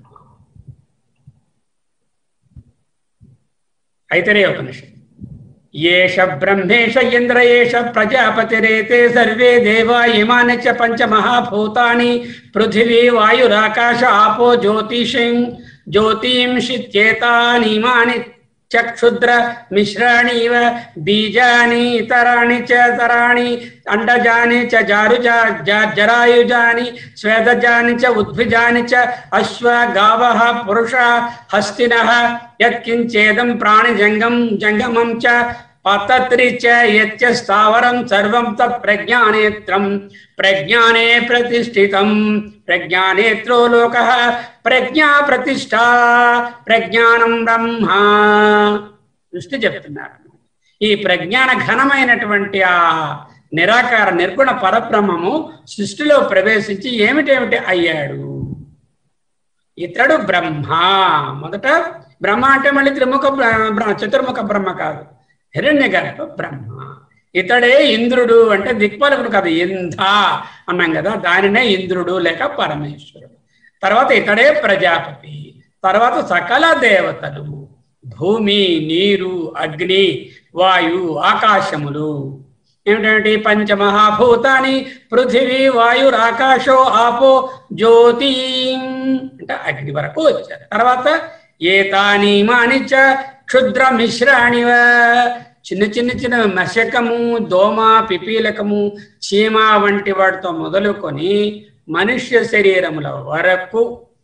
ఐతరే ఉపనిషత్ ఏష బ్రహ్మేష ఇంద్ర ఏష ప్రజాపతిరేతే సర్వే దేవా ఇమాని చ పంచమహాభూతాని పృథివీ వాయురాకాశ ఆపో జ్యోతిషిం జ్యోతింషిత్యేతానిమాని చక్షుద్ర మిశ్రాణీవ బీజాని తరాణి చ తరాణి అండజాని చ జారుజా జా- జరాయుజాని స్వేదజాని చ ఉద్భిజాని చ అశ్వ గావ పురుష హస్తిన యత్కించేదం ప్రాణిజంగం జంగమం చ పతత్రి చ యచ్చ స్థావరం సర్వం తత్ ప్రజ్ఞానేత్రం ప్రజ్ఞానే ప్రతిష్ఠితం ప్రజ్ఞానేత్రో లోక ప్రజ్ఞా ప్రతిష్ఠా ప్రజ్ఞానం బ్రహ్మ దృష్టి చెప్తున్నారు ఈ ప్రజ్ఞాన ఘనమైనటువంటి ఆ నిరాకార నిర్గుణ పరబ్రహ్మము సృష్టిలో ప్రవేశించి ఏమిటేమిటి అయ్యాడు ఇతడు బ్రహ్మ మొదట బ్రహ్మ అంటే మళ్ళీ త్రిముఖ బ్ర- బ్ర- చతుర్ముఖ బ్రహ్మ కాదు హిరణ్య గర్భ బ్రహ్మ ఇతడే ఇంద్రుడు అంటే దిక్పాలకుడు కాదు ఇంధ అన్నాం కదా దానినే ఇంద్రుడు లేక పరమేశ్వరుడు తర్వాత ఇతడే ప్రజాపతి తర్వాత సకల దేవతలు భూమి నీరు అగ్ని వాయు ఆకాశములు ఏమిటంటే పంచమహాభూతాని పృథివీ వాయురాకాశో ఆపో జ్యోతి అంటే అగ్ని వరకు వచ్చారు తర్వాత ఏతాని మానిచ క్షుద్ర మిశ్రాణివ చిన్న చిన్న చిన్న మశకము దోమ పిపీలకము చీమ వంటి వాటితో మొదలుకొని మనుష్య శరీరముల వరకు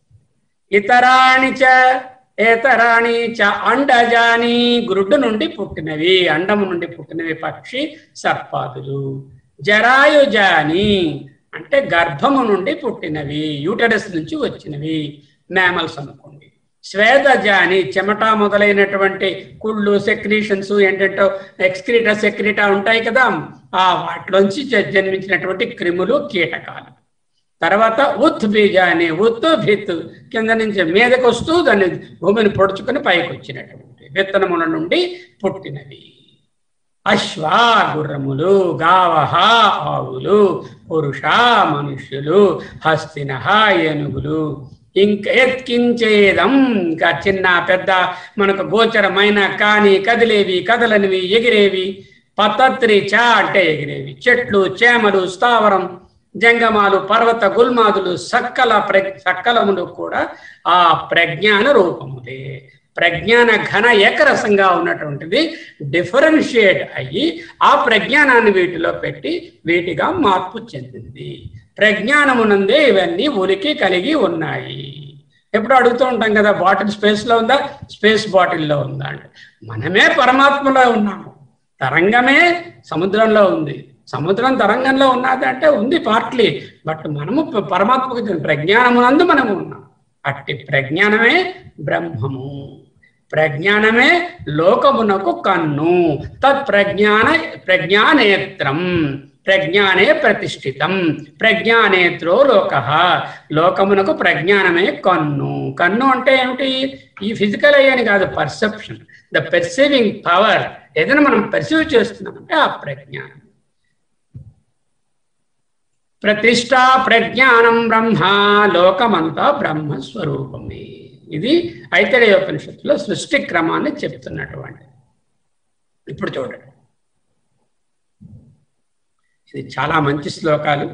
ఇతరాణి చ ఏతరాణి చ అండజాని గురుడు నుండి పుట్టినవి అండము నుండి పుట్టినవి పక్షి సర్పాదులు జరాయుజాని అంటే గర్భము నుండి పుట్టినవి యూటరస్ నుంచి వచ్చినవి మ్యామల్స్ అనుకోండి శ్వేతజాని చెమట మొదలైనటువంటి కుళ్ళు సెక్రీషన్స్ ఏంటంటో ఎక్స్క్రీటా సెక్రీటా ఉంటాయి కదా ఆ వాటిలోంచి జ- జన్మించినటువంటి క్రిములు కీటకాలు తర్వాత ఉత్ బీజాని ఉత్ భిత్ కింద నుంచి మీదకి వస్తూ దాన్ని భూమిని పొడుచుకొని పైకి వచ్చినటువంటి విత్తనముల నుండి పుట్టినవి అశ్వ గుర్రములు గావహ ఆవులు పురుష మనుష్యులు హస్తిన ఏనుగులు ఇంక ఎత్కించేదం ఇంకా చిన్న పెద్ద మనకు గోచరమైన కాని కదిలేవి కదలనివి ఎగిరేవి పతత్రి చ అంటే ఎగిరేవి చెట్లు చేమలు స్థావరం జంగమాలు పర్వత గుల్మాదులు సక్కల ప్ర సక్కలములు కూడా ఆ ప్రజ్ఞాన రూపములే ప్రజ్ఞాన ఘన ఏకరసంగా ఉన్నటువంటిది డిఫరెన్షియేట్ అయ్యి ఆ ప్రజ్ఞానాన్ని వీటిలో పెట్టి వీటిగా మార్పు చెందింది ప్రజ్ఞానమునందే ఇవన్నీ ఉనికి కలిగి ఉన్నాయి ఎప్పుడు అడుగుతూ ఉంటాం కదా బాటిల్ స్పేస్లో ఉందా స్పేస్ బాటిల్లో ఉందా అంటే మనమే పరమాత్మలో ఉన్నాము తరంగమే సముద్రంలో ఉంది సముద్రం తరంగంలో ఉన్నది అంటే ఉంది పార్ట్లీ బట్ మనము ప- పరమాత్మకు చెందిన ప్రజ్ఞానమునందు మనము ఉన్నాం అట్టి ప్రజ్ఞానమే బ్రహ్మము ప్రజ్ఞానమే లోకమునకు కన్ను తత్ ప్రజ్ఞాన ప్రజ్ఞానేత్రం ప్రజ్ఞానే ప్రతిష్ఠితం ప్రజ్ఞానేత్రో లోక లోకమునకు ప్రజ్ఞానమే కన్ను కన్ను అంటే ఏమిటి ఈ ఫిజికల్ అయ్యని కాదు పర్సెప్షన్ ద పెర్సీవింగ్ పవర్ ఏదైనా మనం పెర్సీవ్ చేస్తున్నామంటే ఆ ప్రజ్ఞానం ప్రతిష్టా ప్రజ్ఞానం బ్రహ్మ లోకమంతా బ్రహ్మస్వరూపమే ఇది ఐతరేయ ఉపనిషత్తులో సృష్టి క్రమాన్ని చెప్తున్నటువంటి ఇప్పుడు చూడండి ఇది చాలా మంచి శ్లోకాలు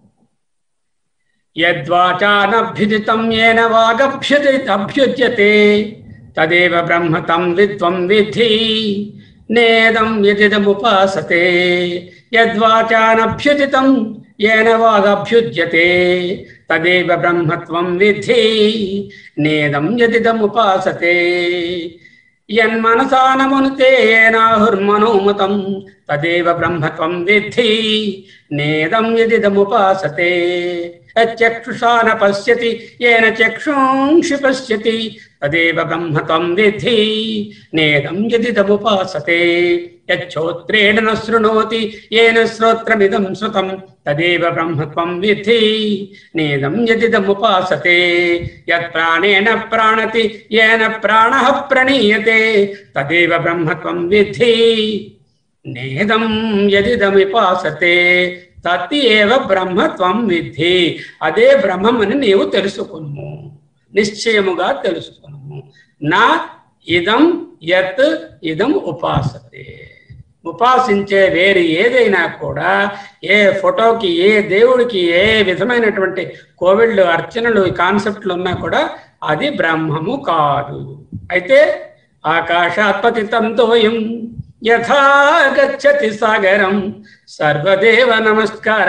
యద్వాచానభ్యుదితం ఏన వాగభ్యుది అభ్యుజ్యతే తదేవ బ్రహ్మ తం విద్వం విద్ధి నేదం యదిదముపాసతే యద్వాచానభ్యుదితం ఏన వాగభ్యుజ్యతే తదేవ బ్రహ్మత్వం విద్ధి నేదం యదిదముపాసతే యన్మనసానమునుతే ఏనాహుర్మనోమతం తదేవ బ్రహ్మత్వం విద్ధి నేదం యదిదముపాసతే యచ్చక్షుషా న పశ్యతి ఏన చక్షుంషి పశ్యతి తదేవ బ్రహ్మత్వం విద్ధి నేదం యదిదముపాసతే యచ్చోత్రేణ న శృణోతి ఏన శ్రోత్రమిదం శృతం తదేవ బ్రహ్మత్వం విద్ధి నేదం యదిదముపాసతే యత్ప్రాణేన ప్రాణతి ఏన ప్రాణ ప్రణీయతే తదేవ బ్రహ్మత్వం విద్ధి నేదం యదిదమిపాసతే తత్తి ఏవ బ్రహ్మత్వం విద్ధి అదే బ్రహ్మమని నీవు తెలుసుకును నిశ్చయముగా తెలుసుకును నా ఇదం యత్ ఇదం ఉపాసతే ఉపాసించే వేరు ఏదైనా కూడా ఏ ఫోటోకి ఏ దేవుడికి ఏ విధమైనటువంటి కోవిడ్లు అర్చనలు కాన్సెప్ట్లు ఉన్నా కూడా అది బ్రహ్మము కాదు అయితే ఆకాశాత్పతితంతోయం యథా గచ్చతి సాగరం సర్వదేవ నమస్కార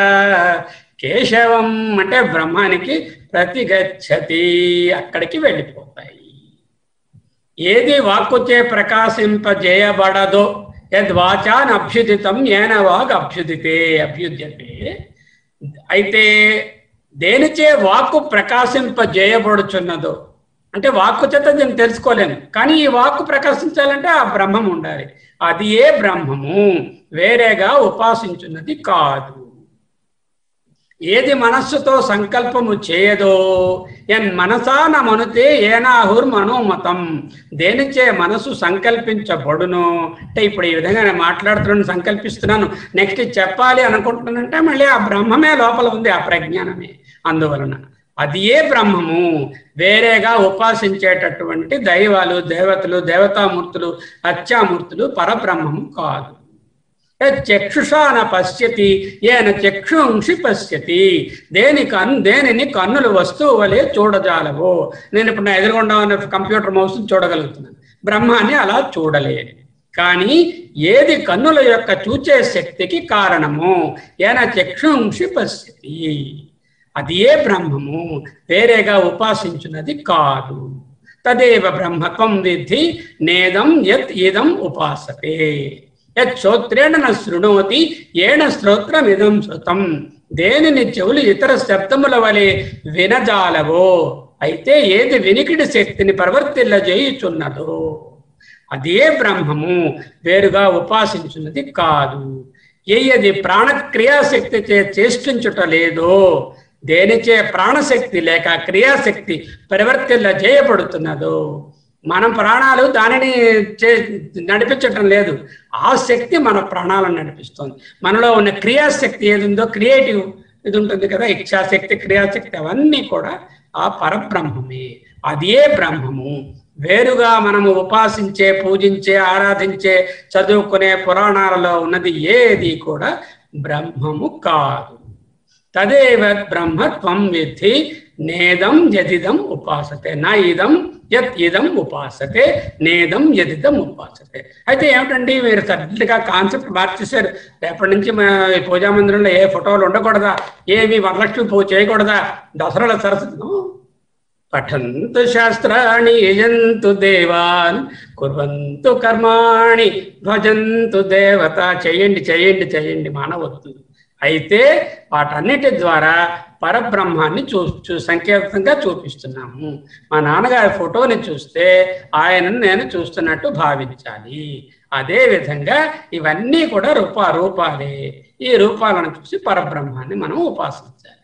కేశవం అంటే బ్రహ్మానికి ప్రతిగచ్చతి అక్కడికి వెళ్ళిపోతాయి ఏది వాక్కుచే ప్రకాశింపజేయబడదో యద్వాచాన్ అభ్యుదితం ఏన వాగ్ అభ్యుదితే అభ్యుద్యతే అయితే దేనిచే వాక్కు ప్రకాశింపజేయబడుచున్నదో అంటే వాక్కు చేత నేను తెలుసుకోలేను కానీ ఈ వాక్కు ప్రకాశించాలంటే ఆ బ్రహ్మం ఉండాలి అది ఏ బ్రహ్మము వేరేగా ఉపాసించున్నది కాదు ఏది మనస్సుతో సంకల్పము చేయదో ఎన్ మనసా నా మనుతే ఏనాహుర్ మనోమతం దేనిచే మనసు సంకల్పించబడును అంటే ఇప్పుడు ఈ విధంగా నేను మాట్లాడుతున్నాను సంకల్పిస్తున్నాను నెక్స్ట్ చెప్పాలి అనుకుంటున్నానంటే మళ్ళీ ఆ బ్రహ్మమే లోపల ఉంది ఆ ప్రజ్ఞానమే అందువలన అది ఏ బ్రహ్మము వేరేగా ఉపాసించేటటువంటి దైవాలు దేవతలు దేవతామూర్తులు అత్యామూర్తులు పరబ్రహ్మము కాదు చక్షుషాన పశ్యతి ఏన చక్షుంషి పశ్యతి దేని కన్ దేనిని కన్నులు వస్తువు వలె చూడజాలవు నేను ఇప్పుడు నా ఎదురుగుండా ఉన్న కంప్యూటర్ మౌస్ చూడగలుగుతున్నాను బ్రహ్మాన్ని అలా చూడలేను కానీ ఏది కన్నుల యొక్క చూచే శక్తికి కారణము ఏన చక్షుంషి పశ్యతి అది ఏ బ్రహ్మము వేరేగా ఉపాసించున్నది కాదు తదేవ బ్రహ్మత్వం విద్ధి నేదం యత్ ఇదం ఉపాసతే యత్ శ్రోత్రేణ న శృణోతి ఏణ శ్రోత్రమిదం శృతం దేనిని చెవులు ఇతర శబ్దముల వలె వినజాలవో అయితే ఏది వినికిడి శక్తిని ప్రవర్తిల్ల చేయుచున్నదో అదే బ్రహ్మము వేరుగా ఉపాసించున్నది కాదు ఏది ప్రాణక్రియాశక్తి చే చేష్టించుట లేదో దేనిచే ప్రాణశక్తి లేక క్రియాశక్తి పరివర్తిల్ల చేయబడుతున్నదో మనం ప్రాణాలు దానిని చే నడిపించటం లేదు ఆ శక్తి మన ప్రాణాలను నడిపిస్తుంది మనలో ఉన్న క్రియాశక్తి ఏది ఉందో క్రియేటివ్ ఇది ఉంటుంది కదా ఇచ్ఛాశక్తి క్రియాశక్తి అవన్నీ కూడా ఆ పరబ్రహ్మమే అదే బ్రహ్మము వేరుగా మనము ఉపాసించే పూజించే ఆరాధించే చదువుకునే పురాణాలలో ఉన్నది ఏది కూడా బ్రహ్మము కాదు తదేవ బ్రహ్మత్వం విద్ధి నేదం యదిదం ఉపాసతే నా ఇదం యత్ ఇదం ఉపాసతే నేదం యదిదం ఉపాసతే అయితే ఏమిటండి మీరు సరిగ్గా కాన్సెప్ట్ మార్చేశారు రేపటి నుంచి మా ఈ పూజా మందిరంలో ఏ ఫోటోలు ఉండకూడదా ఏమి వరలక్ష్మి పూజ చేయకూడదా దసరాల సరస్వతి పఠంతు శాస్త్రాణి యజంతు దేవాన్ కుర్వంతు కర్మాణి భజంతు దేవత చేయండి చేయండి చేయండి మానవద్దు అయితే వాటన్నిటి ద్వారా పరబ్రహ్మాన్ని చూ చూ సంకేతంగా చూపిస్తున్నాము మా నాన్నగారి ఫోటోని చూస్తే ఆయనను నేను చూస్తున్నట్టు భావించాలి అదే విధంగా ఇవన్నీ కూడా రూపా రూపాలే ఈ రూపాలను చూసి పరబ్రహ్మాన్ని మనం ఉపాసించాలి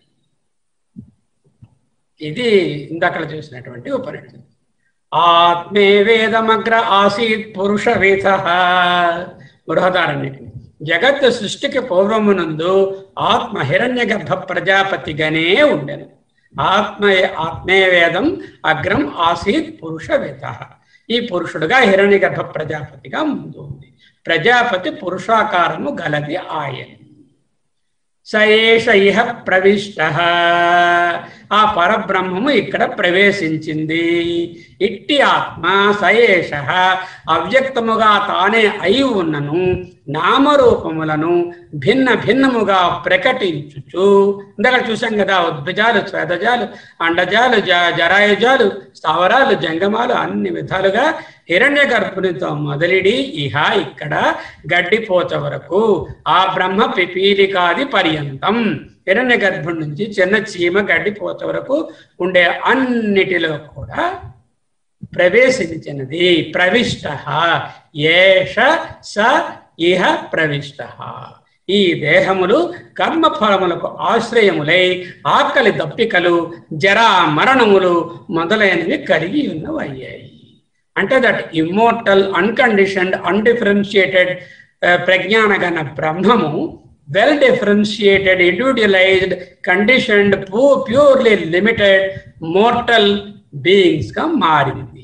ఇది ఇందాక చూసినటువంటి ఉపనిషత్తు ఆత్మే వేదమగ్ర ఆసీత్ పురుష వేద బృహదారణ్యకి జగత్ సృష్టికి పూర్వమునందు ఆత్మ హిరణ్య గర్భ ప్రజాపతిగానే ఉండెను ఆత్మ ఆత్మే వేదం అగ్రం ఆసీత్ పురుష వేద ఈ పురుషుడుగా హిరణ్య గర్భ ప్రజాపతిగా ముందు ఉంది ప్రజాపతి పురుషాకారము గలది ఆయన సయేష ఇహ ప్రవిష్ట ఆ పరబ్రహ్మము ఇక్కడ ప్రవేశించింది ఇట్టి ఆత్మ సయేష అవ్యక్తముగా తానే అయి ఉన్నను నామరూపములను భిన్న భిన్నముగా ప్రకటించుచు ఇందాక చూసాం కదా ఉద్భిజాలు స్వేదజాలు అండజాలు జ జరాయుజాలు స్థావరాలు జంగమాలు అన్ని విధాలుగా హిరణ్య గర్భునితో మొదలిడి ఇహ ఇక్కడ గడ్డిపోత వరకు ఆ బ్రహ్మ పిపీలికాది పర్యంతం హిరణ్య గర్భం నుంచి చిన్న చీమ గడ్డిపోత వరకు ఉండే అన్నిటిలో కూడా ప్రవేశించినది ప్రవిష్ట ఏష స ఇహ ప్రవిష్ట ఈ దేహములు కర్మఫలములకు ఆశ్రయములై ఆకలి దప్పికలు జరా మరణములు మొదలైనవి కలిగి ఉన్నవయ్యాయి అంటే దట్ ఇమ్మోర్టల్ అన్కండిషన్డ్ అన్డిఫరెన్షియేటెడ్ ప్రజ్ఞానగణ బ్రహ్మము వెల్ డిఫరెన్షియేటెడ్ ఇండివిజువలైజ్డ్ కండిషన్డ్ పూ ప్యూర్లీ లిమిటెడ్ మోర్టల్ బీయింగ్స్ గా మారింది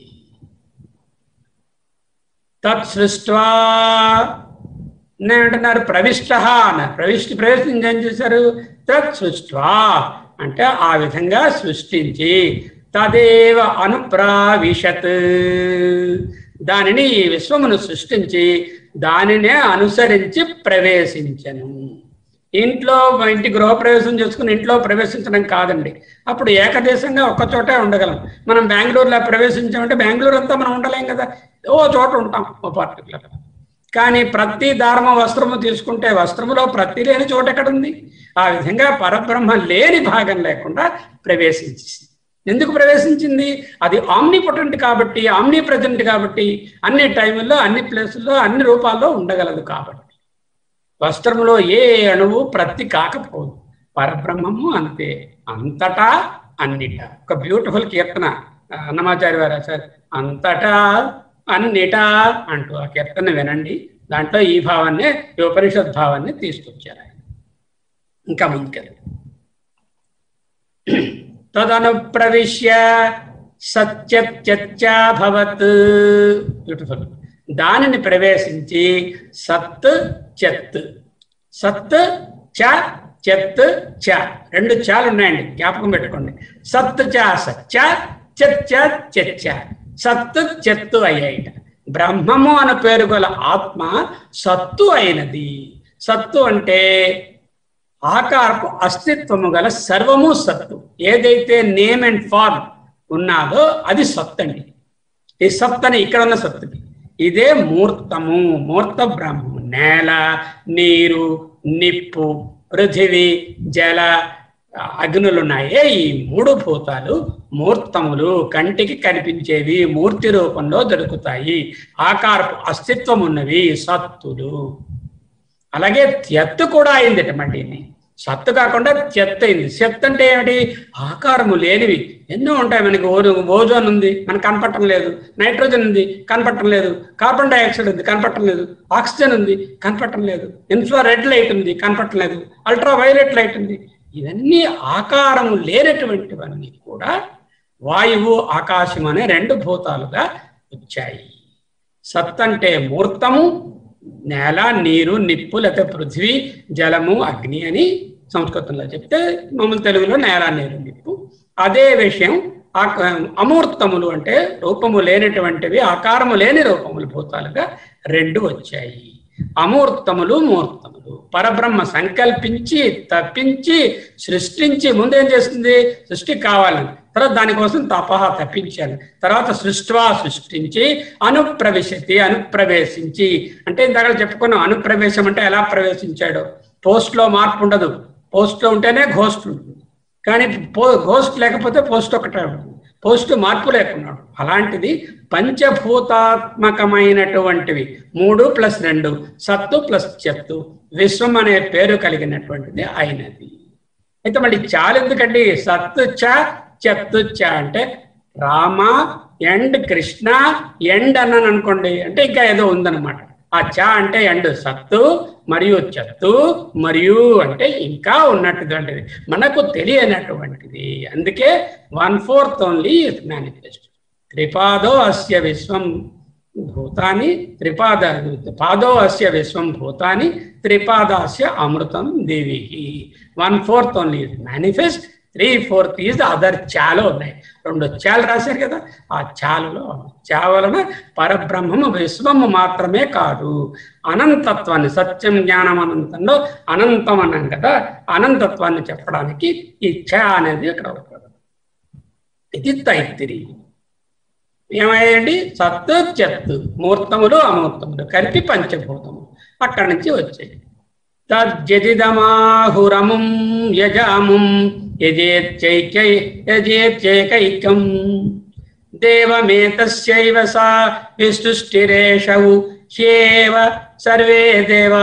తత్ సృష్వా అంటున్నారు ప్రవిష్ట అన్నారు ప్రవిష్టి ప్రవేశించి ఏం చేశారు తత్ సృష్వా అంటే ఆ విధంగా సృష్టించి తదేవ అనుప్రావిశత్ దానిని ఈ విశ్వమును సృష్టించి దానినే అనుసరించి ప్రవేశించను ఇంట్లో ఇంటి గృహప్రవేశం చేసుకుని ఇంట్లో ప్రవేశించడం కాదండి అప్పుడు ఏకదేశంగా ఒక్క చోటే ఉండగలం మనం బెంగళూరులో ప్రవేశించామంటే బెంగళూరు అంతా మనం ఉండలేం కదా ఓ చోట ఉంటాం ఓ పర్టికులర్ కానీ ప్రతి ధర్మ వస్త్రము తీసుకుంటే వస్త్రములో ప్రతి లేని చోట ఎక్కడ ఉంది ఆ విధంగా పరబ్రహ్మ లేని భాగం లేకుండా ప్రవేశించింది ఎందుకు ప్రవేశించింది అది ఆమ్ని పొటెంట్ కాబట్టి ఆమ్ని ప్రజెంట్ కాబట్టి అన్ని టైముల్లో అన్ని ప్లేసుల్లో అన్ని రూపాల్లో ఉండగలదు కాబట్టి వస్త్రములో ఏ అణువు ప్రతి కాకపోదు పరబ్రహ్మము అంతే అంతటా అన్నిట ఒక బ్యూటిఫుల్ కీర్తన ఆ, అన్నమాచారి వారు సార్ అంతటా అన్నిటా అంటూ ఆ కీర్తన వినండి దాంట్లో ఈ భావాన్ని ఈ ఉపనిషత్ భావాన్ని తీసుకొచ్చారు ఆయన ఇంకా ముందుకెళ్ళి తదను ప్రవిశ్య సత్యత్యభవత్ బ్యూటిఫుల్ దానిని ప్రవేశించి సత్ చెత్ సత్ చ చెత్ చ రెండు చాలు ఉన్నాయండి జ్ఞాపకం పెట్టుకోండి సత్ చ సత్య చెచ్చ చెచ్చ సత్ చెత్తు అయ్యాయిట బ్రహ్మము అన్న పేరు గల ఆత్మ సత్తు అయినది సత్తు అంటే ఆకారపు అస్తిత్వము గల సర్వము సత్తు ఏదైతే నేమ్ అండ్ ఫార్మ్ ఉన్నాదో అది సత్ అండి ఈ సత్ అని ఇక్కడ ఉన్న సత్తుకి ఇదే మూర్తము మూర్త బ్రహ్మము నేల నీరు నిప్పు పృథివీ జల అగ్నులు ఉన్నాయే ఈ మూడు భూతాలు మూర్తములు కంటికి కనిపించేవి మూర్తి రూపంలో దొరుకుతాయి ఆకారపు అస్తిత్వం ఉన్నవి సత్తులు అలాగే త్యత్తు కూడా అయిందట మళ్ళీ ఇది. సత్తు కాకుండా చెత్త అయింది చెత్త అంటే ఏమిటి ఆకారము లేనివి ఎన్నో ఉంటాయి మనకి ఓజో ఓజోన్ ఉంది మనకు కనపడటం లేదు నైట్రోజన్ ఉంది కనపడటం లేదు కార్బన్ డైఆక్సైడ్ ఉంది కనపడటం లేదు ఆక్సిజన్ ఉంది కనపడటం లేదు ఇన్ఫ్రా రెడ్ లైట్ ఉంది కనపడటం లేదు అల్ట్రా వైలెట్ లైట్ ఉంది ఇవన్నీ ఆకారము లేనటువంటివన్నీ కూడా వాయువు ఆకాశం అనే రెండు భూతాలుగా వచ్చాయి సత్ అంటే మూర్తము నేల నీరు నిప్పు లేకపోతే పృథ్వీ జలము అగ్ని అని సంస్కృతంలో చెప్తే మామూలు తెలుగులో నేల నీరు నిప్పు అదే విషయం ఆక- అమూర్తములు అంటే రూపము లేనటువంటివి ఆకారము లేని రూపములు భూతాలుగా రెండు వచ్చాయి అమూర్తములు మూర్తములు పరబ్రహ్మ సంకల్పించి తప్పించి సృష్టించి ముందేం చేస్తుంది సృష్టి కావాలని తర్వాత దానికోసం తపహ తప్పించాను తర్వాత సృష్టివా సృష్టించి అనుప్రవేశతి అనుప్రవేశించి అంటే ఇందాక చెప్పుకున్నాం అనుప్రవేశం అంటే ఎలా ప్రవేశించాడు పోస్ట్ లో మార్పు ఉండదు పోస్ట్ లో ఉంటేనే ఘోస్ట్ ఉంటుంది కానీ పో ఘోస్ట్ లేకపోతే పోస్ట్ ఒకటే ఉంటుంది పోస్ట్ మార్పు లేకున్నాడు అలాంటిది పంచభూతాత్మకమైనటువంటివి మూడు ప్లస్ రెండు సత్తు ప్లస్ చెత్తు విశ్వం అనే పేరు కలిగినటువంటిది అయినది అయితే మళ్ళీ చాలు ఎందుకండి సత్తు చ చెత్తు చ అంటే రామ ఎండ్ కృష్ణ ఎండ్ అన్నాను అనుకోండి అంటే ఇంకా ఏదో ఉందన్నమాట ఆ చ అంటే ఎండ్ సత్తు మరియు చెత్తు మరియు అంటే ఇంకా ఉన్నటువంటిది మనకు తెలియనటువంటిది అందుకే one fourth only is manifest త్రిపాదో అస్య విశ్వం భూతాని త్రిపాద పాదో అస్య విశ్వం భూతాని త్రిపాదాస్య అమృతం దేవి one fourth only is manifest three fourth is other చాలు ఉన్నాయి రెండు చాలు రాశారు కదా ఆ చాలులో చా వలన పరబ్రహ్మము విశ్వము మాత్రమే కాదు అనంతత్వాన్ని సత్యం జ్ఞానం అనంతంలో అనంతం అన్నాం కదా అనంతత్వాన్ని చెప్పడానికి ఈ చ అనేది ఇక్కడ ఉపయోగం ఇది తైత్తిరి ఏమయ్యండి సత్తు చెత్తు మూర్తములు అమూర్తములు కలిపి పంచభూతము అక్కడి నుంచి వచ్చాయి తజ్జదిదమాహురముం యజాముం యజేచ్చైకై యజేచ్చైకైకం దేవమేతస్యైవ సా విసృష్టిరేషవు హ్యేవ సర్వే దేవా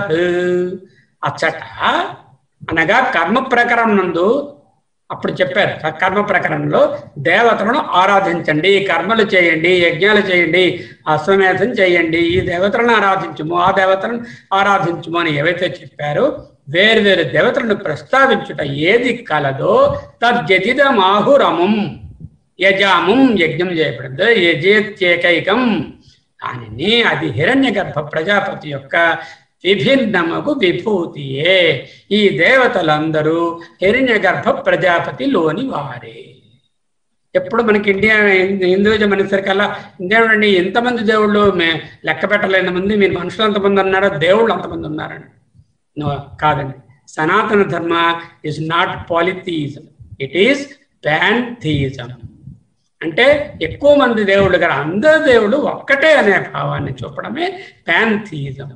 అచ్చట అనగా కర్మ ప్రకరణం నందు అప్పుడు చెప్పారు ఆ కర్మ ప్రకరణంలో దేవతలను ఆరాధించండి కర్మలు చేయండి యజ్ఞాలు చేయండి అశ్వమేధం చేయండి ఈ దేవతలను ఆరాధించుము ఆ దేవతలను ఆరాధించుము అని ఏవైతే చెప్పారో వేరు వేరు దేవతలను ప్రస్తావించుట ఏది కలదో తద్యతిదమాహురమం యజాముం యజ్ఞం చేయబడింది యజేత్యేకైకం దానిని అది హిరణ్య గర్భ ప్రజాపతి యొక్క విభిన్నముకు విభూతియే ఈ దేవతలందరూ హిరణ్య గర్భ ప్రజాపతిలోని వారే ఎప్పుడు మనకి ఇండియా హిందూజం అనేసరికల్లా దేవుడండి ఎంతమంది దేవుళ్ళు మే లెక్క పెట్టలేని మంది మీరు మనుషులు ఎంతమంది ఉన్నారో దేవుళ్ళు అంతమంది ఉన్నారని నో కాదండి Sanatana Dharma is not polytheism it is pantheism అంటే ఎక్కువ మంది దేవుళ్ళు గారు అందరు దేవుడు ఒక్కటే అనే భావాన్ని చూపడమే ప్యాంథియిజం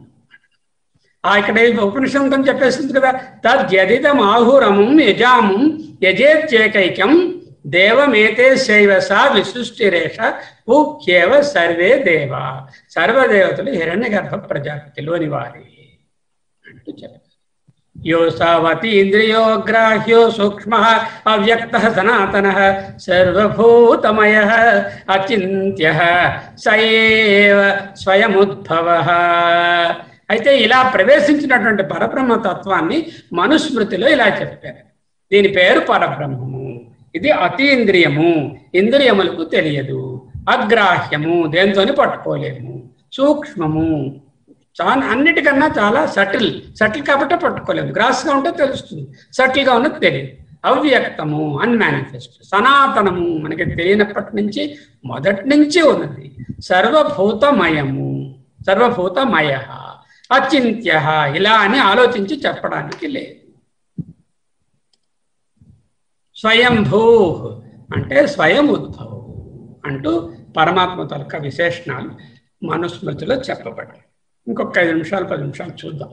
ఆ ఇక్కడ ఉపనిషంతం చెప్పేస్తుంది కదా తద్యదిదం ఆహురమం యజామం యజేత్యేకైకం దేవమేతే శైవ సా విసృష్టిరేష ఉహ్యేవ సర్వే దేవ సర్వదేవతలు హిరణ్య గర్భ ప్రజాపతిలోని వారి అంటూ చెప్పారు యోసావతి ఇంద్రియో గ్రాహ్యో సూక్ష్మ అవ్యక్త సనాతన సర్వభూతమయ అచింత్య సయేవ స్వయముద్భవ అయితే ఇలా ప్రవేశించినటువంటి పరబ్రహ్మ తత్వాన్ని మనుస్మృతిలో ఇలా చెప్పారు దీని పేరు పరబ్రహ్మము ఇది అతీంద్రియము ఇంద్రియములకు తెలియదు అగ్రాహ్యము దేంతోని పట్టుకోలేము సూక్ష్మము చాలా అన్నిటికన్నా చాలా సటిల్ సటిల్ కాబట్టి పట్టుకోలేము గ్రాస్గా ఉంటే తెలుస్తుంది సటిల్గా ఉన్నది తెలియదు అవ్యక్తము అన్మానిఫెస్ట్ సనాతనము మనకి తెలియనప్పటి నుంచి మొదటి నుంచి ఉన్నది సర్వభూతమయము సర్వభూతమయ అచింత్య ఇలా అని ఆలోచించి చెప్పడానికి లేదు స్వయంభూ అంటే స్వయం ఉద్భవం అంటూ పరమాత్మ తలక విశేషణాలు మనుస్మృతిలో చెప్పబడ్డాయి ఇంకొక ఐదు నిమిషాలు పది నిమిషాలు చూద్దాం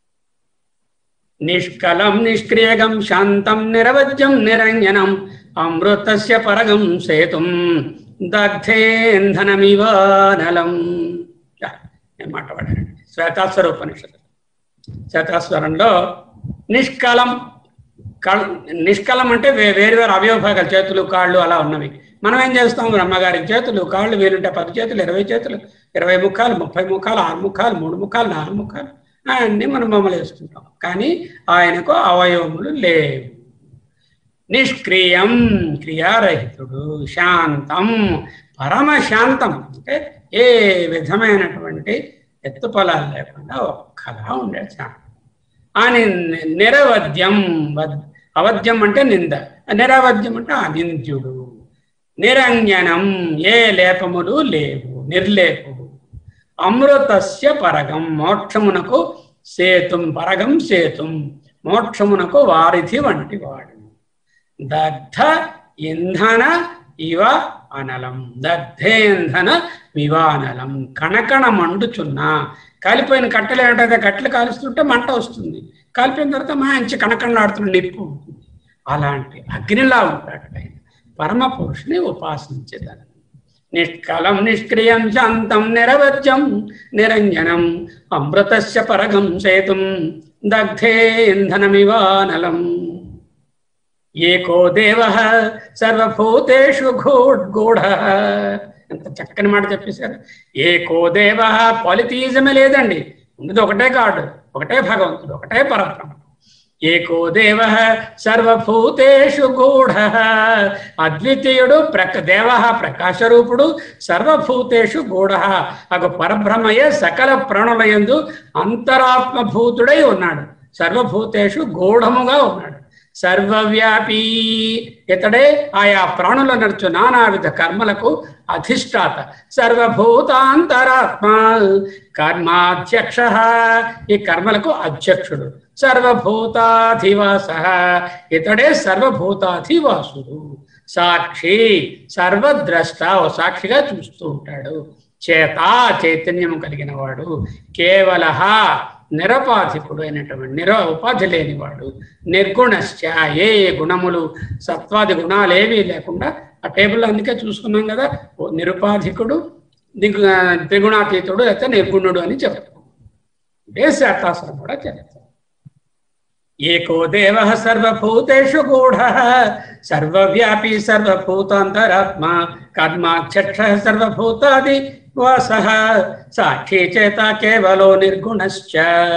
నిష్కలం నిష్క్రియగం శాంతం నిరవజ్యం నిరంజనం అమృతస్య పరగం సేతుం దగ్ధేంధనమివానలం నేను మాట్లాడానండి శ్వేతాస్వర ఉపనిషత్తు శ్వేతాస్వరంలో నిష్కలం కళ నిష్కలం అంటే వే వేరు వేరు అవయవభాగాలు చేతులు కాళ్ళు అలా ఉన్నవి మనం ఏం చేస్తాం బ్రహ్మగారికి చేతులు కాళ్ళు వీలుంటే పది చేతులు ఇరవై చేతులు ఇరవై ముఖాలు ముప్పై ముఖాలు ఆరు ముఖాలు మూడు ముఖాలు నాలుగు ముఖాలు అన్నీ మనం బొమ్మలు వేసుకుంటాం కానీ ఆయనకు అవయవములు లేవు నిష్క్రియం క్రియారహితుడు శాంతం పరమ శాంతం అంటే ఏ విధమైనటువంటి ఎత్తుపలాలు లేకుండా ఒక్కలా ఉండే శాంతం అని నిరవధ్యం అవధ్యం అంటే నింద నిరవధ్యం అంటే అనింద్యుడు నిరంజనం ఏ లేపములు లేవు నిర్లేపుడు అమృతస్య పరగం మోక్షమునకు సేతుం పరగం సేతుం మోక్షమునకు వారిధి వంటి వాడు దగ్ధ ఇంధన ఇవ అనలం దగ్ధేంధన వివానలం కణకణ మండుచున్న కాలిపోయిన కట్టెలు ఏంటంటే కట్టెలు కాలుస్తుంటే మంట వస్తుంది కాలిపోయిన తర్వాత మంచి కణకణలాడుతున్న నిప్పు ఉంటుంది అలాంటి అగ్నిలా ఉంటాడు ఆయన పరమ పురుషుని ఉపాసించేదాన్ని నిష్కలం నిష్క్రియం శాంతం నిరవజ్యం నిరంజనం అమృతస్య పరగం సేతుం దగ్ధే ఇంధనమివానలం ఏకో దేవ సర్వభూతేషు గూఢ ఎంత చక్కని మాట చెప్పేశారు ఏకో దేవ పాలిథీజమే లేదండి ఉన్నది ఒకటే కాడు ఒకటే భగవంతుడు ఒకటే పరబ్రహ్మ ఏకో దేవ సర్వభూతేషు గూఢ అద్వితీయుడు ప్రక దేవ ప్రకాశరూపుడు సర్వభూతేషు గూఢ అగు పరబ్రహ్మయే సకల ప్రాణులయందు అంతరాత్మభూతుడై ఉన్నాడు సర్వభూతేషు గూఢముగా ఉన్నాడు సర్వవ్యాపీ ఇతడే ఆయా ప్రాణుల నడుచు నానావిధ కర్మలకు అధిష్టాత సర్వభూతాంతరాత్మ కర్మాధ్యక్ష ఈ కర్మలకు అధ్యక్షుడు సర్వభూతాధివాస ఇతడే సర్వభూతాధివాసుడు సాక్షి సర్వద్రష్ట ఓ సాక్షిగా చూస్తూ ఉంటాడు చేత చైతన్యము కలిగిన వాడు కేవల నిరపాధికుడు అయినటువంటి నిర ఉపాధి లేనివాడు నిర్గుణశ్చ ఏ ఏ గుణములు సత్వాది గుణాలు ఏవీ లేకుండా ఆ టేబుల్ అందుకే చూసుకున్నాం కదా ఓ నిరుపాధికుడు దిగు త్రిగుణాతీతుడు అయితే నిర్గుణుడు అని చెప్తాం ఇదే శాస్త్రాస్త్రం కూడా చెప్తాం ఏకో దేవ సర్వభూతేషు గూఢ సర్వవ్యాపీ సర్వభూతాంతరాత్మ కర్మాధ్యక్ష సర్వభూతాది వాస సాక్షి చేత కేవలో నిర్గుణశ్చ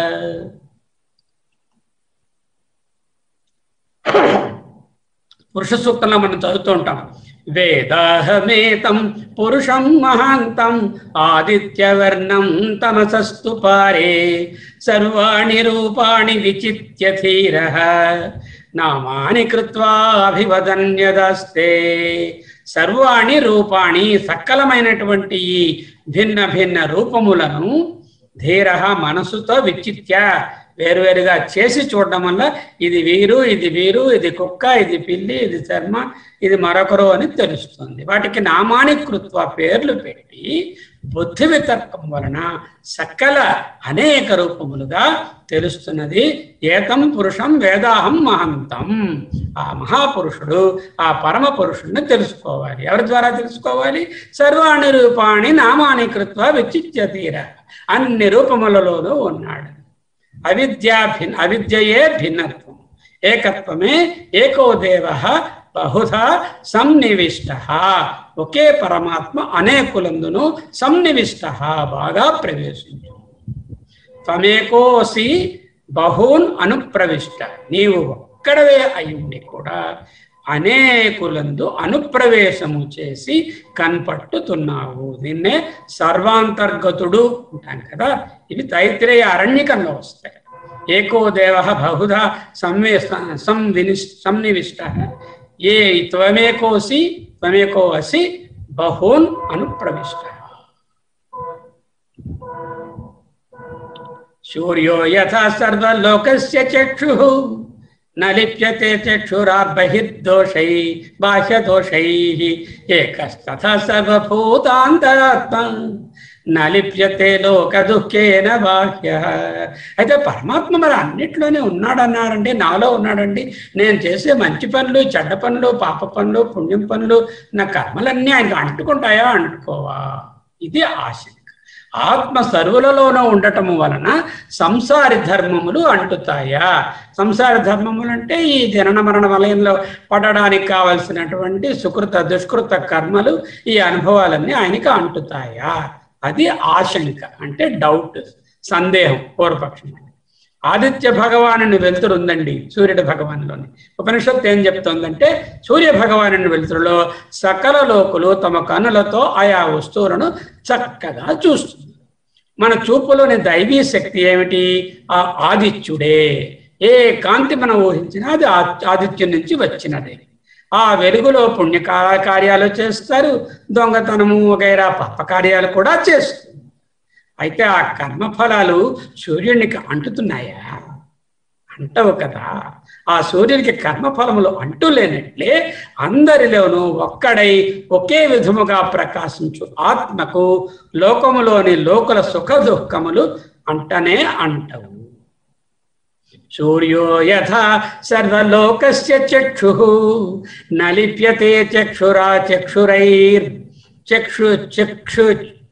పురుష సూక్తంలో మనం చదువుతూ ఉంటాం వేదాహమేతం పురుషం మహాంతం ఆదిత్యవర్ణం తమసస్తు పారే సర్వాణి రూపాణి విచిత్య ధీర నామాని కృత్వా అభివదన్యదాస్తే సర్వాణి రూపాణి సకలమైనటువంటి ఈ భిన్న భిన్న రూపములను ధీర మనసుతో విచిత్య వేరువేరుగా చేసి చూడడం వల్ల ఇది వీరు ఇది వీరు ఇది కుక్క ఇది పిల్లి ఇది చర్మ ఇది మరొకరు అని తెలుస్తుంది వాటికి నామాని కృత్వ పేర్లు పెట్టి బుద్ధి వితర్కం వలన సకల అనేక రూపములుగా తెలుస్తున్నది ఏతం పురుషం వేదాహం మహంతం ఆ మహాపురుషుడు ఆ పరమ పురుషుడిని తెలుసుకోవాలి ఎవరి ద్వారా తెలుసుకోవాలి సర్వాణి రూపాణి నామాని కృత్వ విచిత్య తీర అన్ని రూపములలోనూ ఉన్నాడు అవిద్యా భిన్ అవిద్యయే భిన్నత్వం ఏకత్వమే ఏకో దేవ బహుధా సంనివిష్ట ఒకే పరమాత్మ అనేకులందును సంనివిష్ట బాగా ప్రవేశించు త్వమేకోసి బహూన్ అనుప్రవిష్ట నీవు ఒక్కడవే అయ్యుండి కూడా అనేకులందు అనుప్రవేశము చేసి కనపట్టుతున్నావు దీన్నే సర్వాంతర్గతుడు అంటాం కదా ఇవి తైత్రేయ అరణ్యకంగా వస్తాయి ఏకో దేవ బహుధా సంవే సంవిని సంనివిష్ట ఏ త్వమేకోసి త్వమేకో అసి బహూన్ అనుప్రవిష్ట సూర్యో యథా సర్వలోకస్య చక్షుః न लिप्यते चक्षुरात् बहिर्दोषै बाह्यदोषैः एकस्तथा सर्वभूतान्तरात्मा न లిప్యతే లోక దుఃఖేన బాహ్య అయితే పరమాత్మ మరి అన్నిట్లోనే ఉన్నాడన్నారండి నాలో ఉన్నాడండి నేను చేసే మంచి పనులు చెడ్డ పనులు పాప పనులు పుణ్యం పనులు నా కర్మలన్నీ ఆయనకు అంటుకుంటాయా అంటుకోవా ఇది ఆశ ఆత్మ సర్వులలోనూ ఉండటము వలన సంసారి ధర్మములు అంటుతాయా సంసార ధర్మములు అంటే ఈ జనన మరణ వలయంలో పడడానికి కావలసినటువంటి సుకృత దుష్కృత కర్మలు ఈ అనుభవాలన్నీ ఆయనకి అంటుతాయా అది ఆశంక అంటే డౌట్ సందేహం పూర్వపక్షం ఆదిత్య భగవాను వెలుతురు ఉందండి సూర్యుడి భగవానులోని ఉపనిషత్తు ఏం చెప్తోందంటే సూర్య భగవాను వెలుతురులో సకల లోకులు తమ కనులతో ఆయా వస్తువులను చక్కగా చూస్తుంది మన చూపులోని దైవీ శక్తి ఏమిటి ఆ ఆదిత్యుడే ఏ కాంతి మనం ఊహించినా అది ఆదిత్యం నుంచి వచ్చినదే ఆ వెలుగులో పుణ్య కార్యాలు చేస్తారు దొంగతనము వగైరా పాప కార్యాలు కూడా చేస్తారు అయితే ఆ కర్మఫలాలు సూర్యునికి అంటుతున్నాయా అంటవు కదా ఆ సూర్యునికి కర్మఫలములు అంటూ లేనట్లే అందరిలోనూ ఒక్కడై ఒకే విధముగా ప్రకాశించు ఆత్మకు లోకములోని లోకుల సుఖ దుఃఖములు అంటనే అంటవు సూర్యో యథా సర్వలోకస్య చక్షు నలిప్యతే చక్షురా చక్షురైర్ చక్షు చక్షు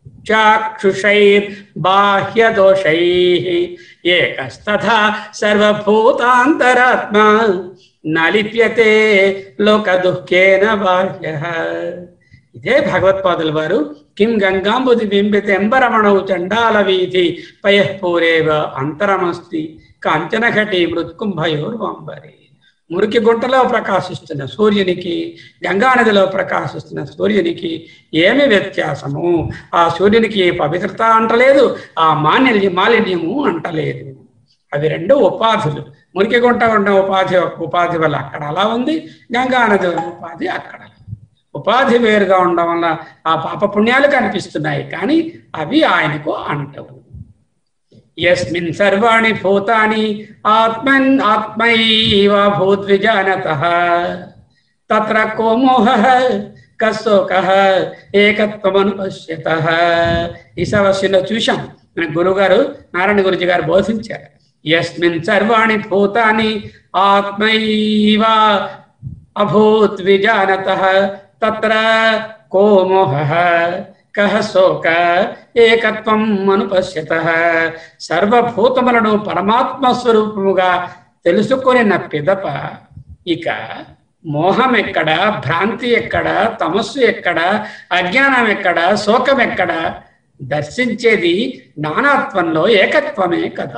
చాక్షుషైర్బాహ్యదోషైः ఏకస్తథా సర్వభూతాంతరాత్మా నలిప్యతే లోకదుఃఖేన బాహ్య ఇదే భగవత్పాదుల వారు కిం గంగాంబుది బింబిత ఎంబరమణవు చండాల వీధి పయఃపూరేవ అంతరమస్తి కాంచనఘటి మృత్కుంభయోర్వాంబరి మురికి గుంటలో ప్రకాశిస్తున్న సూర్యునికి గంగానదిలో ప్రకాశిస్తున్న సూర్యునికి ఏమి వ్యత్యాసము ఆ సూర్యునికి పవిత్రత అంటలేదు ఆ మాన్య మాలిన్యము అంటలేదు అవి రెండు ఉపాధులు మురికి గుంట ఉన్న ఉపాధి ఉపాధి వల్ల అక్కడ అలా ఉంది గంగానది ఉపాధి అక్కడ ఉపాధి వేరుగా ఉండడం వల్ల ఆ పాప పుణ్యాలు కనిపిస్తున్నాయి కానీ అవి ఆయనకు అంటవు యస్మిన్ సర్వాణి భూతాని ఆత్మన్ ఆత్మైవ భూద్విజానత తత్ర కో మోహ కశోక ఏకత్వమను పశ్యత ఈ సమస్యలో చూశాం మన గురుగారు నారాయణ గురుజీ గారు బోధించారు యస్మిన్ సర్వాణి భూతాని ఆత్మైవ అభూత్ విజానత తత్ర కో మోహ కహ శోక ఏకత్వం అనుపశ్యత సర్వభూతములను పరమాత్మ స్వరూపముగా తెలుసుకొని నా పిదప ఇక మోహం ఎక్కడ భ్రాంతి ఎక్కడ తమస్సు ఎక్కడ అజ్ఞానం ఎక్కడ శోకం ఎక్కడ దర్శించేది నానాత్వంలో ఏకత్వమే కదా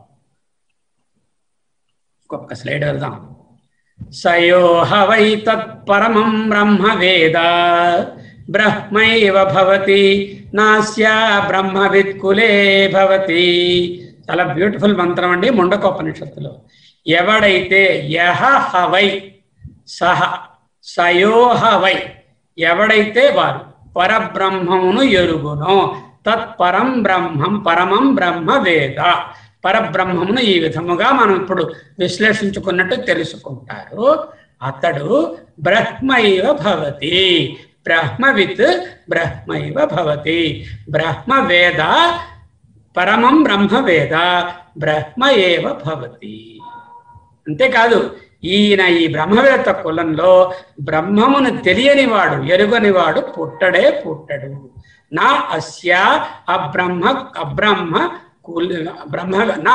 ఒక్క స్లైడ్ వెళ్దాం సయోహ వై తత్పరమం బ్రహ్మ వేద బ్రహ్మైవ భవతి నాస్యా బ్రహ్మవిత్కులే భవతి చాలా బ్యూటిఫుల్ మంత్రం అండి ముండకోపనిషత్తులో ఎవడైతే యహ హవై సహ సయోహ వై ఎవడైతే వారు పరబ్రహ్మమును ఎరుగునో తత్పరం బ్రహ్మం పరమం బ్రహ్మ వేద పరబ్రహ్మమును ఈ విధముగా మనం ఇప్పుడు విశ్లేషించుకున్నట్టు తెలుసుకుంటారు అతడు బ్రహ్మైవ భవతి బ్రహ్మవిత్ బ్రహ్మైవ భవతి బ్రహ్మ వేద పరమం బ్రహ్మ వేద బ్రహ్మ ఏవ భవతి అంతేకాదు ఈయన ఈ బ్రహ్మవేత్త కులంలో బ్రహ్మమును తెలియనివాడు ఎరుగనివాడు పుట్టడే పుట్టడు నా అస్య అబ్రహ్మ అబ్రహ్మ కుల బ్రహ్మ నా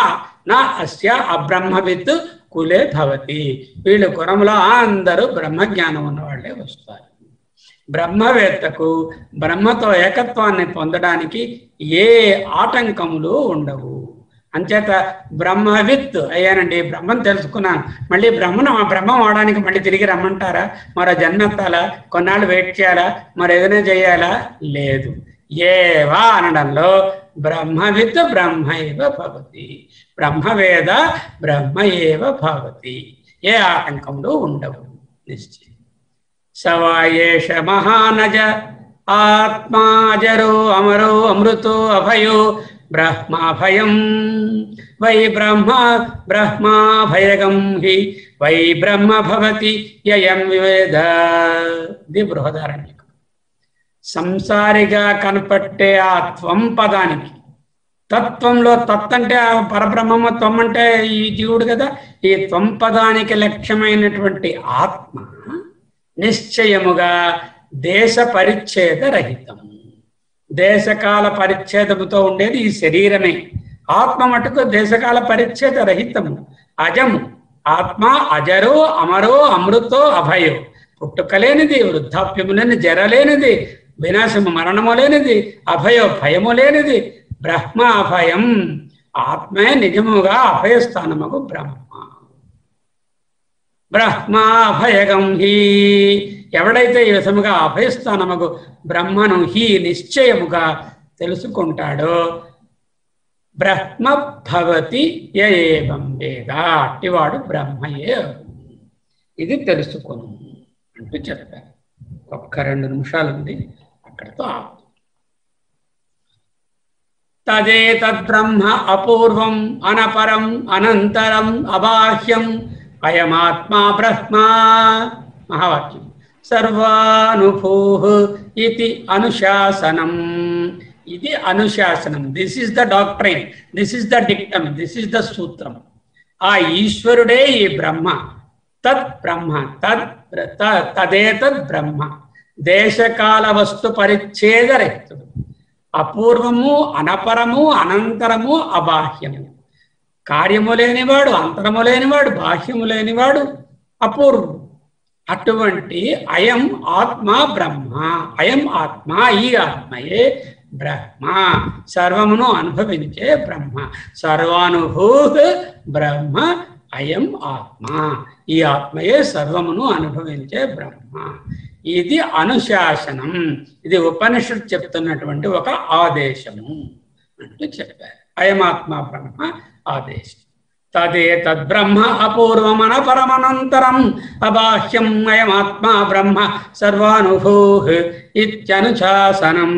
నా అస్య అబ్రహ్మవిత్ కులే భవతి వీళ్ళు కులంలో అందరూ బ్రహ్మజ్ఞానం ఉన్న వాళ్ళే వస్తారు బ్రహ్మవేత్తకు బ్రహ్మతో ఏకత్వాన్ని పొందడానికి ఏ ఆటంకములు ఉండవు అంచేత బ్రహ్మవిత్ అయ్యానండి బ్రహ్మం తెలుసుకున్నాను మళ్ళీ బ్రహ్మను ఆ బ్రహ్మం అవడానికి మళ్ళీ తిరిగి రమ్మంటారా మరో జన్మెత్తాలా కొన్నాళ్ళు వెయిట్ చేయాలా మరి ఏదైనా చేయాలా లేదు ఏవా అనడంలో బ్రహ్మవిత్ బ్రహ్మైవ భవతి బ్రహ్మవేద బ్రహ్మ ఏవ భవతి ఏ ఆటంకములు ఉండవు నిశ్చయం సవాయేష మహానజ ఆత్మాజరో అమరో అమృతో అభయో బ్రహ్మాభయం వై బ్రహ్మ బ్రహ్మాభయగం హి వై బ్రహ్మ భవతి యయం వివేద ఇది బృహదారణ్యకం సంసారిగా కనపట్టే ఆ త్వం పదానికి తత్వంలో తత్ అంటే ఆ పరబ్రహ్మము త్వం అంటే ఈ జీవుడు కదా ఈ త్వం పదానికి లక్ష్యమైనటువంటి ఆత్మ నిశ్చయముగా దేశ పరిచ్ఛేద రహితం దేశకాల పరిచ్ఛేదముతో ఉండేది ఈ శరీరమే ఆత్మ మటుకు దేశకాల పరిచ్ఛేద రహితము అజము ఆత్మ అజరో అమరో అమృతో అభయో పుట్టుకలేనిది వృద్ధాప్యము లేని జరలేనిది వినాశము మరణము లేనిది అభయో భయము లేనిది బ్రహ్మ అభయం ఆత్మే నిజముగా అభయస్థానముకు బ్రహ్మ బ్రహ్మ అభయగం హి ఎవడైతే ఈ విధముగా అభయస్థానముకు బ్రహ్మను హి నిశ్చయముగా తెలుసుకుంటాడో బ్రహ్మ భవతి ఏవం వేద అట్టివాడు బ్రహ్మయే ఇది తెలుసుకును అంటూ చెప్పారు ఒక్క రెండు నిమిషాలు ఉంది అక్కడితో ఆపు తదే తద్బ్రహ్మ అపూర్వం అనపరం అనంతరం అబాహ్యం అయమాత్మా బ్రహ్మ మహావాక్యం సర్వానుభూ ఇది అనుశాసనం ఇది అనుశాసనం this is the doctrine this is the dictum this is the సూత్రం ఆ ఈశ్వరుడే ఈ బ్రహ్మ తత్ బ్రహ్మ తద్ తదేతద్ బ్రహ్మ దేశకాల వస్తు పరిచ్ఛేదరహితుడు అపూర్వము అనపరము అనంతరము అబాహ్యము కార్యము లేనివాడు అంతరము లేనివాడు బాహ్యము లేనివాడు అపూర్వుడు అటువంటి అయం ఆత్మ బ్రహ్మ అయం ఆత్మ ఈ ఆత్మయే బ్రహ్మ సర్వమును అనుభవించే బ్రహ్మ సర్వానుభూ బ్రహ్మ అయం ఆత్మ ఈ ఆత్మయే సర్వమును అనుభవించే బ్రహ్మ ఇది అనుశాసనం ఇది ఉపనిషత్ చెప్తున్నటువంటి ఒక ఆదేశము అంటూ చెప్పారు అయమాత్మ బ్రహ్మ ఆదేశం తదే తద్బ్రహ్మ అపూర్వమన పరమనంతరం అబాహ్యం అయమాత్మ బ్రహ్మ సర్వానుభూ ఇత్యనుశాసనం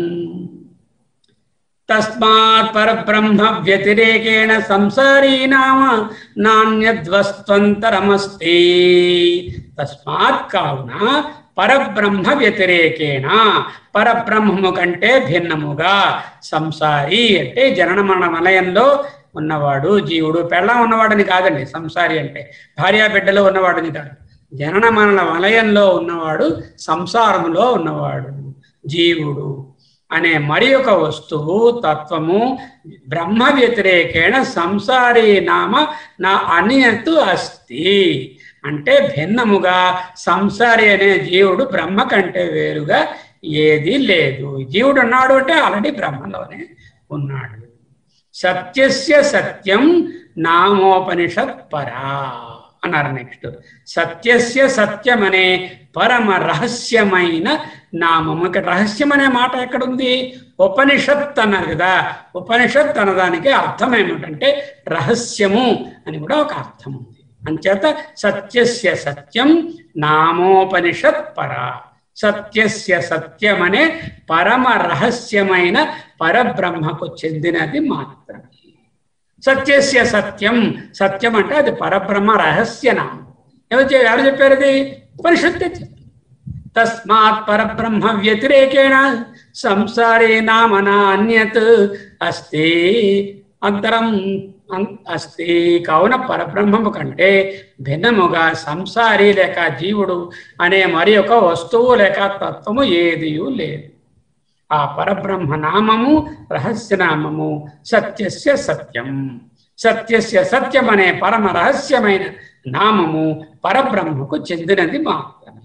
తస్మాత్ పరబ్రహ్మ వ్యతిరేకేణ సంసారీ నామ నాణ్యద్వస్త్వంతరమస్తి తస్మాత్ కావున పరబ్రహ్మ వ్యతిరేకేణ పరబ్రహ్మము కంటే భిన్నముగా సంసారి అంటే జనన మరణ వలయంలో ఉన్నవాడు జీవుడు పెళ్ళం ఉన్నవాడని కాదండి సంసారి అంటే భార్యా బిడ్డలో ఉన్నవాడని కాదు జనన మరణ వలయంలో ఉన్నవాడు సంసారములో ఉన్నవాడు జీవుడు అనే మరి ఒక వస్తువు తత్వము బ్రహ్మ వ్యతిరేకేణ సంసారీ నామ నా అనియత్తు అస్తి అంటే భిన్నముగా సంసారి అనే జీవుడు బ్రహ్మ కంటే వేరుగా ఏది లేదు జీవుడు ఉన్నాడు అంటే ఆల్రెడీ బ్రహ్మలోనే ఉన్నాడు సత్యస్య సత్యం నామోపనిషత్ పరా అన్నారు నెక్స్ట్ సత్యస్య సత్యం అనే పరమ రహస్యమైన నామము ఇక్కడ రహస్యం అనే మాట ఎక్కడుంది ఉపనిషత్ అన్నారు కదా ఉపనిషత్ అన్నదానికి అర్థం ఏమిటంటే రహస్యము అని కూడా ఒక అర్థం ఉంది అంచేత సత్యస్య సత్యం నామోపనిషత్ పరా సత్యస్య సత్యం అనే పరమ రహస్యమైన పరబ్రహ్మకు చెందినది మాత్రమే సత్యస్య సత్యం సత్యం అంటే అది పరబ్రహ్మ రహస్య నామం ఎవరు చె- ఎవరు చెప్పారు అది ఉపనిషత్తే చెప్పింది తస్మాత్ పరబ్రహ్మ వ్యతిరేకేణ సంసారే నామన అన్యత్ అస్తి అంతరం అం- అస్తి కావున పరబ్రహ్మము కంటే భిన్నముగా సంసారి లేక జీవుడు అనే మరి ఒక వస్తువు లేక తత్వము ఏదియూ లేదు ఆ పరబ్రహ్మ నామము రహస్య నామము సత్యస్య సత్యం సత్యస్య సత్యం అనే పరమ రహస్యమైన నామము పరబ్రహ్మకు చెందినది మాత్రమే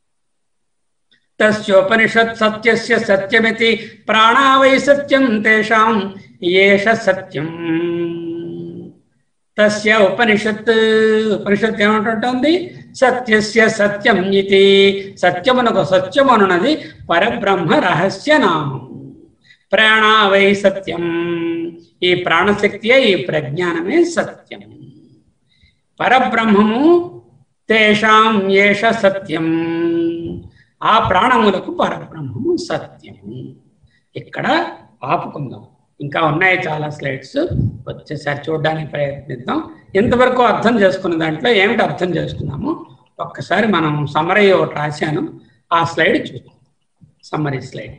తస్యోపనిషత్ సత్యస్య సత్యమితి ప్రాణా వై సత్యం తేషాం ఏష సత్యం తస్య ఉపనిషత్ ఉపనిషత్ ఏమంటుంటుంది సత్యస్య సత్యం ఇది సత్యమునకు సత్యమనున్నది పరబ్రహ్మ రహస్య నామం ప్రాణా వై సత్యం ఈ ప్రాణశక్తియే ఈ ప్రజ్ఞానమే సత్యం పరబ్రహ్మము తేషాం ఏష సత్యం ఆ ప్రాణములకు పరబ్రహ్మము సత్యం ఇక్కడ ఆపుకుందాం ఇంకా ఉన్నాయి చాలా స్లైడ్స్ వచ్చేసారి చూడడానికి ప్రయత్నిద్దాం ఇంతవరకు అర్థం చేసుకున్న దాంట్లో ఏమిటి అర్థం చేసుకున్నాము ఒక్కసారి మనం సమరీ ఒకటి రాశాను ఆ స్లైడ్ చూద్దాం సమ్మరీ స్లైడ్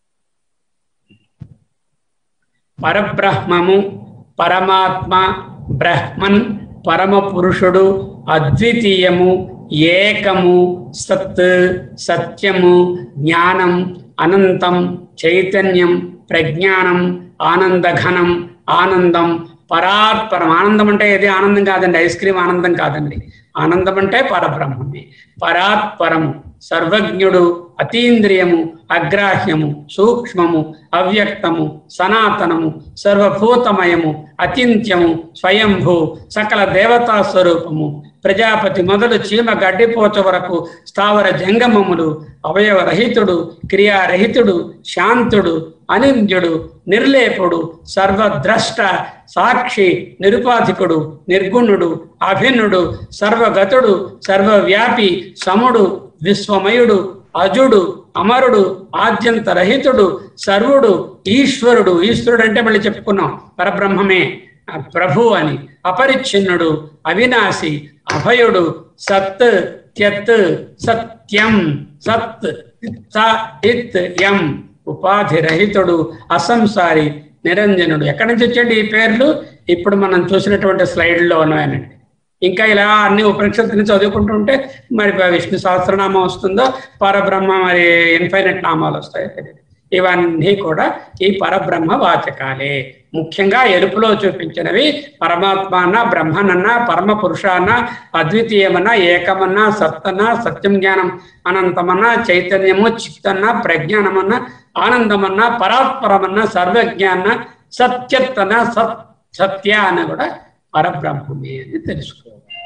పరబ్రహ్మము పరమాత్మ బ్రహ్మన్ పరమ పురుషుడు అద్వితీయము ఏకము సత్ సత్యము జ్ఞానం అనంతం చైతన్యం ప్రజ్ఞానం ఆనందఘనం ఆనందం పరాత్పరం ఆనందం అంటే ఏది ఆనందం కాదండి ఐస్ క్రీమ్ ఆనందం కాదండి ఆనందం అంటే పరబ్రహ్మమే పరాత్పరము సర్వజ్ఞుడు అతీంద్రియము అగ్రాహ్యము సూక్ష్మము అవ్యక్తము సనాతనము సర్వభూతమయము అచింత్యము స్వయంభూ సకల దేవతా స్వరూపము ప్రజాపతి మొదలు చీమ గడ్డిపోచ వరకు స్థావర జంగమములు అవయవరహితుడు క్రియారహితుడు శాంతుడు అనింద్యుడు నిర్లేపుడు సర్వద్రష్ట సాక్షి నిరుపాధికుడు నిర్గుణుడు అభిన్నుడు సర్వగతుడు సర్వవ్యాపి సముడు విశ్వమయుడు అజుడు అమరుడు ఆద్యంత రహితుడు సర్వుడు ఈశ్వరుడు ఈశ్వరుడు అంటే మళ్ళీ చెప్పుకున్నాం పరబ్రహ్మమే ఆ ప్రభు అని అపరిచ్ఛిన్నుడు అవినాశి అభయుడు సత్ త్యత్ సత్యం సత్ స ఇత్ యం ఉపాధి రహితుడు అసంసారి నిరంజనుడు ఎక్కడి నుంచి వచ్చండి ఈ పేర్లు ఇప్పుడు మనం చూసినటువంటి స్లైడ్లో ఉన్నాయనండి ఇంకా ఇలా అన్ని ఉపనిషత్తుని చదువుకుంటుంటే మరి విష్ణు సహస్రనామం వస్తుందో పరబ్రహ్మ మరి ఇన్ఫైనట్ నామాలు వస్తాయి తెలియదు ఇవన్నీ కూడా ఈ పరబ్రహ్మ వాచకాలే ముఖ్యంగా ఎరుపులో చూపించినవి పరమాత్మ అన్న బ్రహ్మనన్న పరమ పురుష అన్న అద్వితీయమన్న ఏకమన్న సత్తన్న సత్యం జ్ఞానం అనంతమన్న చైతన్యము చిత్తన్న ప్రజ్ఞానమన్న ఆనందమన్న పరాత్పరమన్న సర్వజ్ఞాన సత్యత్తన సత్ సత్య అన్న కూడా పరబ్రహ్మమే అని తెలుసుకోవాలి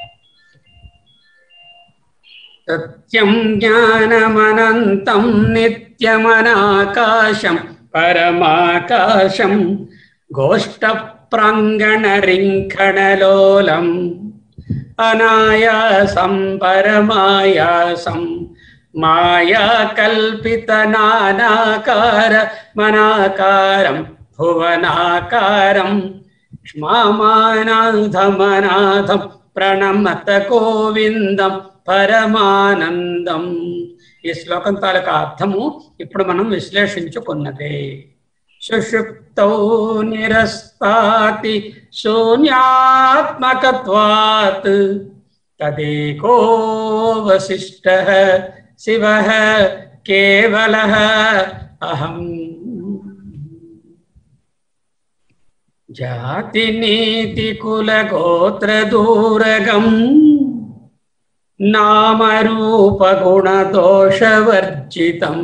సత్యం జ్ఞానమనంతం నిత్యమనాకాశం పరమాకాశం గోష్ఠ ప్రాంగణరింఖణలోలం అనాయాసం పరమాయాసం మాయా కల్పిత నానాకార మనాకారం భువనాకారం క్ష్మామానాథమనాథం ప్రణమత గోవిందం పరమానందం ఈ శ్లోకం తాలూకా అర్థము ఇప్పుడు మనం విశ్లేషించుకున్నదే సుషుప్తౌ నిరస్తాతి శూన్యాత్మకత్వాత్ తదేకో వశిష్ట శివ కేవల అహం జాతి నీతి కుల గోత్ర దూరగం నామరూప గుణ దోషవర్జితం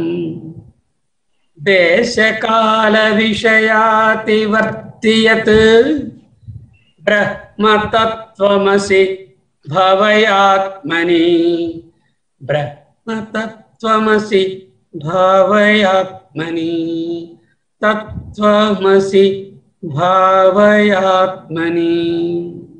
దేశకాల విషయాతివర్తియత్ బ్రహ్మతత్వమసి భవయాత్మని బ్రహ్మతత్వమసి భావయాత్మని తత్వమసి భావయాత్మని